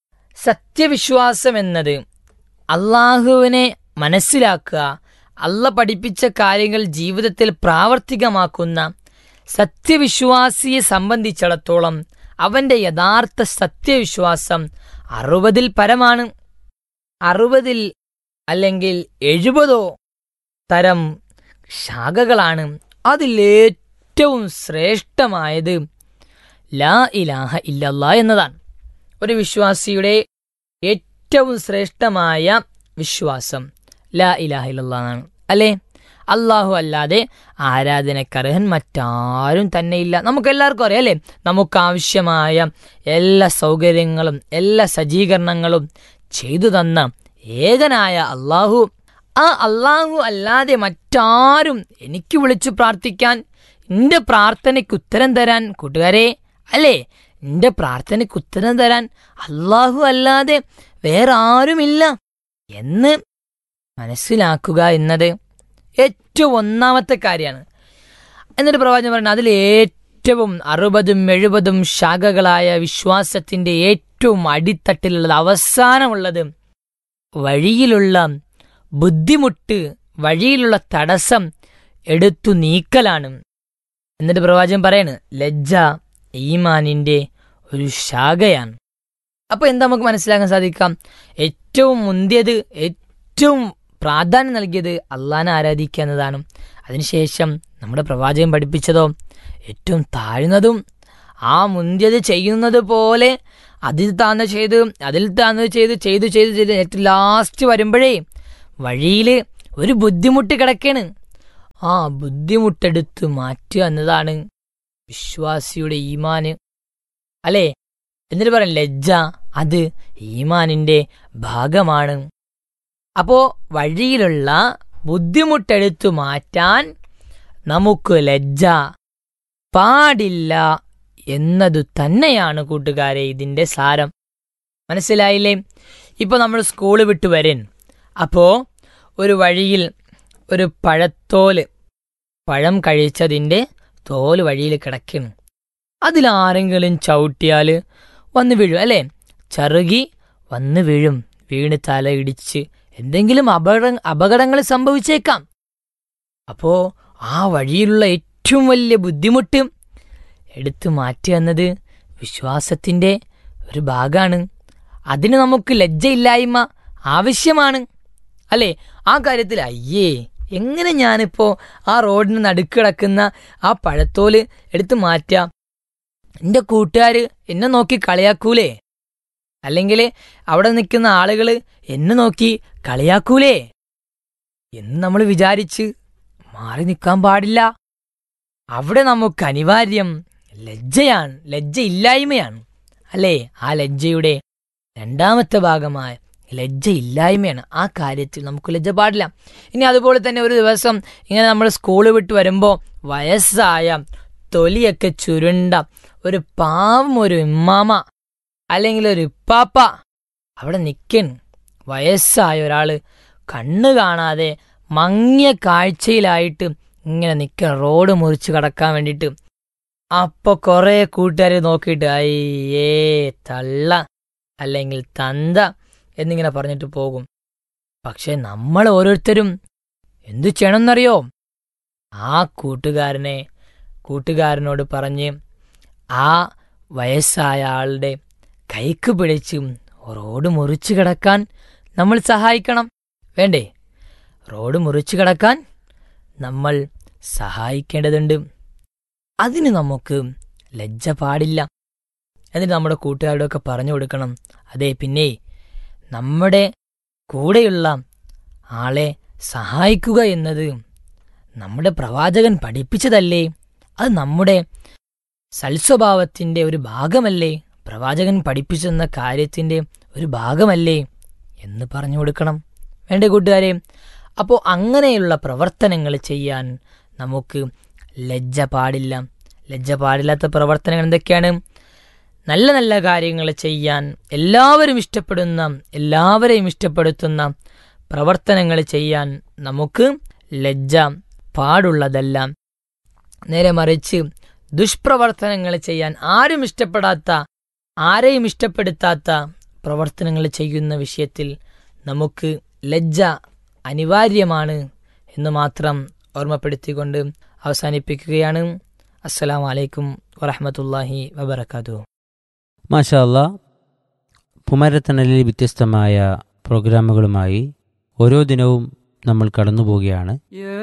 സത്യവിശ്വാസം എന്നത് അള്ളാഹുവിനെ മനസ്സിലാക്കുക അല്ല പഠിപ്പിച്ച കാര്യങ്ങൾ ജീവിതത്തിൽ പ്രാവർത്തികമാക്കുന്ന സത്യവിശ്വാസിയെ സംബന്ധിച്ചിടത്തോളം അവന്റെ യഥാർത്ഥ സത്യവിശ്വാസം അറുപതിൽ പരമാണ് അറുപതിൽ അല്ലെങ്കിൽ എഴുപതോ തരം ശാഖകളാണ് അതിലേറ്റവും ശ്രേഷ്ഠമായത് ലാ ഇലാഹ ഇല്ലല്ലാ എന്നതാണ് ഒരു വിശ്വാസിയുടെ ഏറ്റവും ശ്രേഷ്ഠമായ വിശ്വാസം ലാ ഇലാഹ ഇല്ലല്ലാ എന്നാണ് അല്ലേ അള്ളാഹു അല്ലാതെ ആരാധനക്കർഹൻ മറ്റാരും തന്നെയില്ല നമുക്ക് എല്ലാവർക്കും അറിയാം അല്ലേ നമുക്ക് ആവശ്യമായ എല്ലാ സൗകര്യങ്ങളും എല്ലാ സജ്ജീകരണങ്ങളും ചെയ്തു തന്ന ഏകനായ അള്ളാഹു ആ അള്ളാഹു അല്ലാതെ മറ്റാരും എനിക്ക് വിളിച്ചു പ്രാർത്ഥിക്കാൻ എൻ്റെ പ്രാർത്ഥനയ്ക്ക് ഉത്തരം തരാൻ കൂട്ടുകാരെ അല്ലേ എൻ്റെ പ്രാർത്ഥനയ്ക്ക് ഉത്തരം തരാൻ അള്ളാഹു അല്ലാതെ വേറെ ആരുമില്ല എന്ന് മനസ്സിലാക്കുക എന്നത് ഏറ്റവും ഒന്നാമത്തെ കാര്യമാണ് എന്നിട്ട് പ്രവാചകൻ പറയുന്നത് അതിൽ ഏറ്റവും അറുപതും എഴുപതും ശാഖകളായ വിശ്വാസത്തിന്റെ ഏറ്റവും അടിത്തട്ടിലുള്ളത് അവസാനമുള്ളത് വഴിയിലുള്ള ബുദ്ധിമുട്ട് വഴിയിലുള്ള തടസ്സം എടുത്തു നീക്കലാണ് എന്നിട്ട് പ്രവാചകൻ പറയാണ് ലജ്ജ ഈമാനിന്റെ ഒരു ശാഖയാണ് അപ്പൊ എന്താ നമുക്ക് മനസ്സിലാക്കാൻ സാധിക്കാം ഏറ്റവും മുന്തിയത് ഏറ്റവും പ്രാധാന്യം നൽകിയത് അള്ളാനെ ആരാധിക്കുക എന്നതാണ് അതിനുശേഷം നമ്മുടെ പ്രവാചകൻ പഠിപ്പിച്ചതോ ഏറ്റവും താഴ്ന്നതും ആ മുന്തിയത് ചെയ്യുന്നത് പോലെ അതിൽ താന്ന് ചെയ്ത് അതിൽ താന്ന് ചെയ്ത് ചെയ്ത് ചെയ്ത് ചെയ്ത് ഏറ്റവും ലാസ്റ്റ് വരുമ്പോഴേ വഴിയിൽ ഒരു ബുദ്ധിമുട്ട് കിടക്കാണ് ആ ബുദ്ധിമുട്ടെടുത്ത് മാറ്റുക എന്നതാണ് വിശ്വാസിയുടെ ഈമാന് അല്ലേ എന്നിട്ട് പറയാം ലജ്ജ അത് ഈമാനിന്റെ ഭാഗമാണ് അപ്പോ വഴിയിലുള്ള ബുദ്ധിമുട്ടെടുത്തു മാറ്റാൻ നമുക്ക് ലജ്ജ പാടില്ല എന്നതു തന്നെയാണ് കൂട്ടുകാരെ ഇതിന്റെ സാരം മനസ്സിലായില്ലേ ഇപ്പൊ നമ്മൾ സ്കൂള് വിട്ട് വരൻ അപ്പോ ഒരു വഴിയിൽ ഒരു പഴത്തോല് പഴം കഴിച്ചതിന്റെ തോല് വഴിയിൽ കിടക്കുന്നു അതിലാരെങ്കിലും ചവിട്ടിയാൽ വന്ന് വീഴും അല്ലേ ചറുകി വന്ന് വീഴും വീണ് തല ഇടിച്ച് എന്തെങ്കിലും അപകട അപകടങ്ങൾ സംഭവിച്ചേക്കാം അപ്പോ ആ വഴിയിലുള്ള ഏറ്റവും വലിയ ബുദ്ധിമുട്ട് എടുത്തു മാറ്റുക എന്നത് വിശ്വാസത്തിന്റെ ഒരു ഭാഗമാണ് അതിന് നമുക്ക് ലജ്ജയില്ലായ്മ ആവശ്യമാണ് അല്ലേ ആ കാര്യത്തിൽ അയ്യേ എങ്ങനെ ഞാനിപ്പോ ആ റോഡിന് നടുക്ക് കിടക്കുന്ന ആ പഴത്തോല് എടുത്തു മാറ്റാം എന്റെ കൂട്ടുകാര് എന്നെ നോക്കി കളിയാക്കൂലേ അല്ലെങ്കിൽ അവിടെ നിൽക്കുന്ന ആളുകൾ എന്നെ നോക്കി കളിയാക്കൂലേ എന്ന് നമ്മൾ വിചാരിച്ച് മാറി നിൽക്കാൻ പാടില്ല അവിടെ നമുക്ക് അനിവാര്യം ലജ്ജയാണ് ലജ്ജ ഇല്ലായ്മയാണ് അല്ലേ ആ ലജ്ജയുടെ രണ്ടാമത്തെ ഭാഗമായ ലജ്ജ ഇല്ലായ്മയാണ് ആ കാര്യത്തിൽ നമുക്ക് ലജ്ജ പാടില്ല ഇനി അതുപോലെ തന്നെ ഒരു ദിവസം ഇങ്ങനെ നമ്മൾ സ്കൂൾ വിട്ട് വരുമ്പോൾ വയസ്സായ തൊലിയൊക്കെ ചുരുണ്ട ഒരു പാവം ഒരു ഇമ്മാമ അല്ലെങ്കിൽ ഒരു ഇപ്പാപ്പ അവിടെ നിൽക്കൻ വയസ്സായ ഒരാള് കണ്ണ് കാണാതെ മങ്ങിയ കാഴ്ചയിലായിട്ട് ഇങ്ങനെ നിൽക്കണം റോഡ് മുറിച്ച് കടക്കാൻ വേണ്ടിയിട്ട് അപ്പൊ കുറെ കൂട്ടുകാരെ നോക്കിയിട്ട് അയ്യേ തള്ള അല്ലെങ്കിൽ തന്ത എന്നിങ്ങനെ പറഞ്ഞിട്ട് പോകും പക്ഷെ നമ്മൾ ഓരോരുത്തരും എന്തു ചെയ്യണമെന്നറിയോ ആ കൂട്ടുകാരനെ കൂട്ടുകാരനോട് പറഞ്ഞ് ആ വയസ്സായ ആളുടെ കൈക്ക് പിടിച്ച് റോഡ് മുറിച്ചു കിടക്കാൻ നമ്മൾ സഹായിക്കണം വേണ്ടേ റോഡ് മുറിച്ചു കിടക്കാൻ നമ്മൾ സഹായിക്കേണ്ടതുണ്ട് അതിന് നമുക്ക് ലജ്ജ പാടില്ല എന്നിട്ട് നമ്മുടെ കൂട്ടുകാരോടൊക്കെ പറഞ്ഞു കൊടുക്കണം അതെ പിന്നെ നമ്മുടെ കൂടെയുള്ള ആളെ സഹായിക്കുക എന്നത് നമ്മുടെ പ്രവാചകൻ പഠിപ്പിച്ചതല്ലേ അത് നമ്മുടെ സൽസ്വഭാവത്തിന്റെ ഒരു ഭാഗമല്ലേ പ്രവാചകൻ പഠിപ്പിച്ചെന്ന കാര്യത്തിന്റെ ഒരു ഭാഗമല്ലേ എന്ന് പറഞ്ഞു കൊടുക്കണം വേണ്ടേ കൂട്ടുകാരെ അപ്പോൾ അങ്ങനെയുള്ള പ്രവർത്തനങ്ങൾ ചെയ്യാൻ നമുക്ക് ലജ്ജ പാടില്ല ലജ്ജ പാടില്ലാത്ത പ്രവർത്തനങ്ങൾ എന്തൊക്കെയാണ് നല്ല നല്ല കാര്യങ്ങൾ ചെയ്യാൻ എല്ലാവരും ഇഷ്ടപ്പെടുന്ന എല്ലാവരെയും ഇഷ്ടപ്പെടുത്തുന്ന പ്രവർത്തനങ്ങൾ ചെയ്യാൻ നമുക്ക് ലജ്ജ പാടുള്ളതല്ല നേരെ മറിച്ച് ദുഷ്പ്രവർത്തനങ്ങൾ ചെയ്യാൻ ആരും ഇഷ്ടപ്പെടാത്ത ആരെയും ഇഷ്ടപ്പെടുത്താത്ത പ്രവർത്തനങ്ങൾ ചെയ്യുന്ന വിഷയത്തിൽ നമുക്ക് ലജ്ജ അനിവാര്യമാണ് എന്ന് മാത്രം ഓർമ്മപ്പെടുത്തിക്കൊണ്ട് അവസാനിപ്പിക്കുകയാണ് അസ്സലാമു അലൈക്കും വറഹമത്തല്ലാഹി വബർക്കാത്തു മാഷാ അല്ലാ പുമരത്തണലിൽ വ്യത്യസ്തമായ പ്രോഗ്രാമുകളുമായി ഓരോ ദിനവും നമ്മൾ കടന്നു പോവുകയാണ്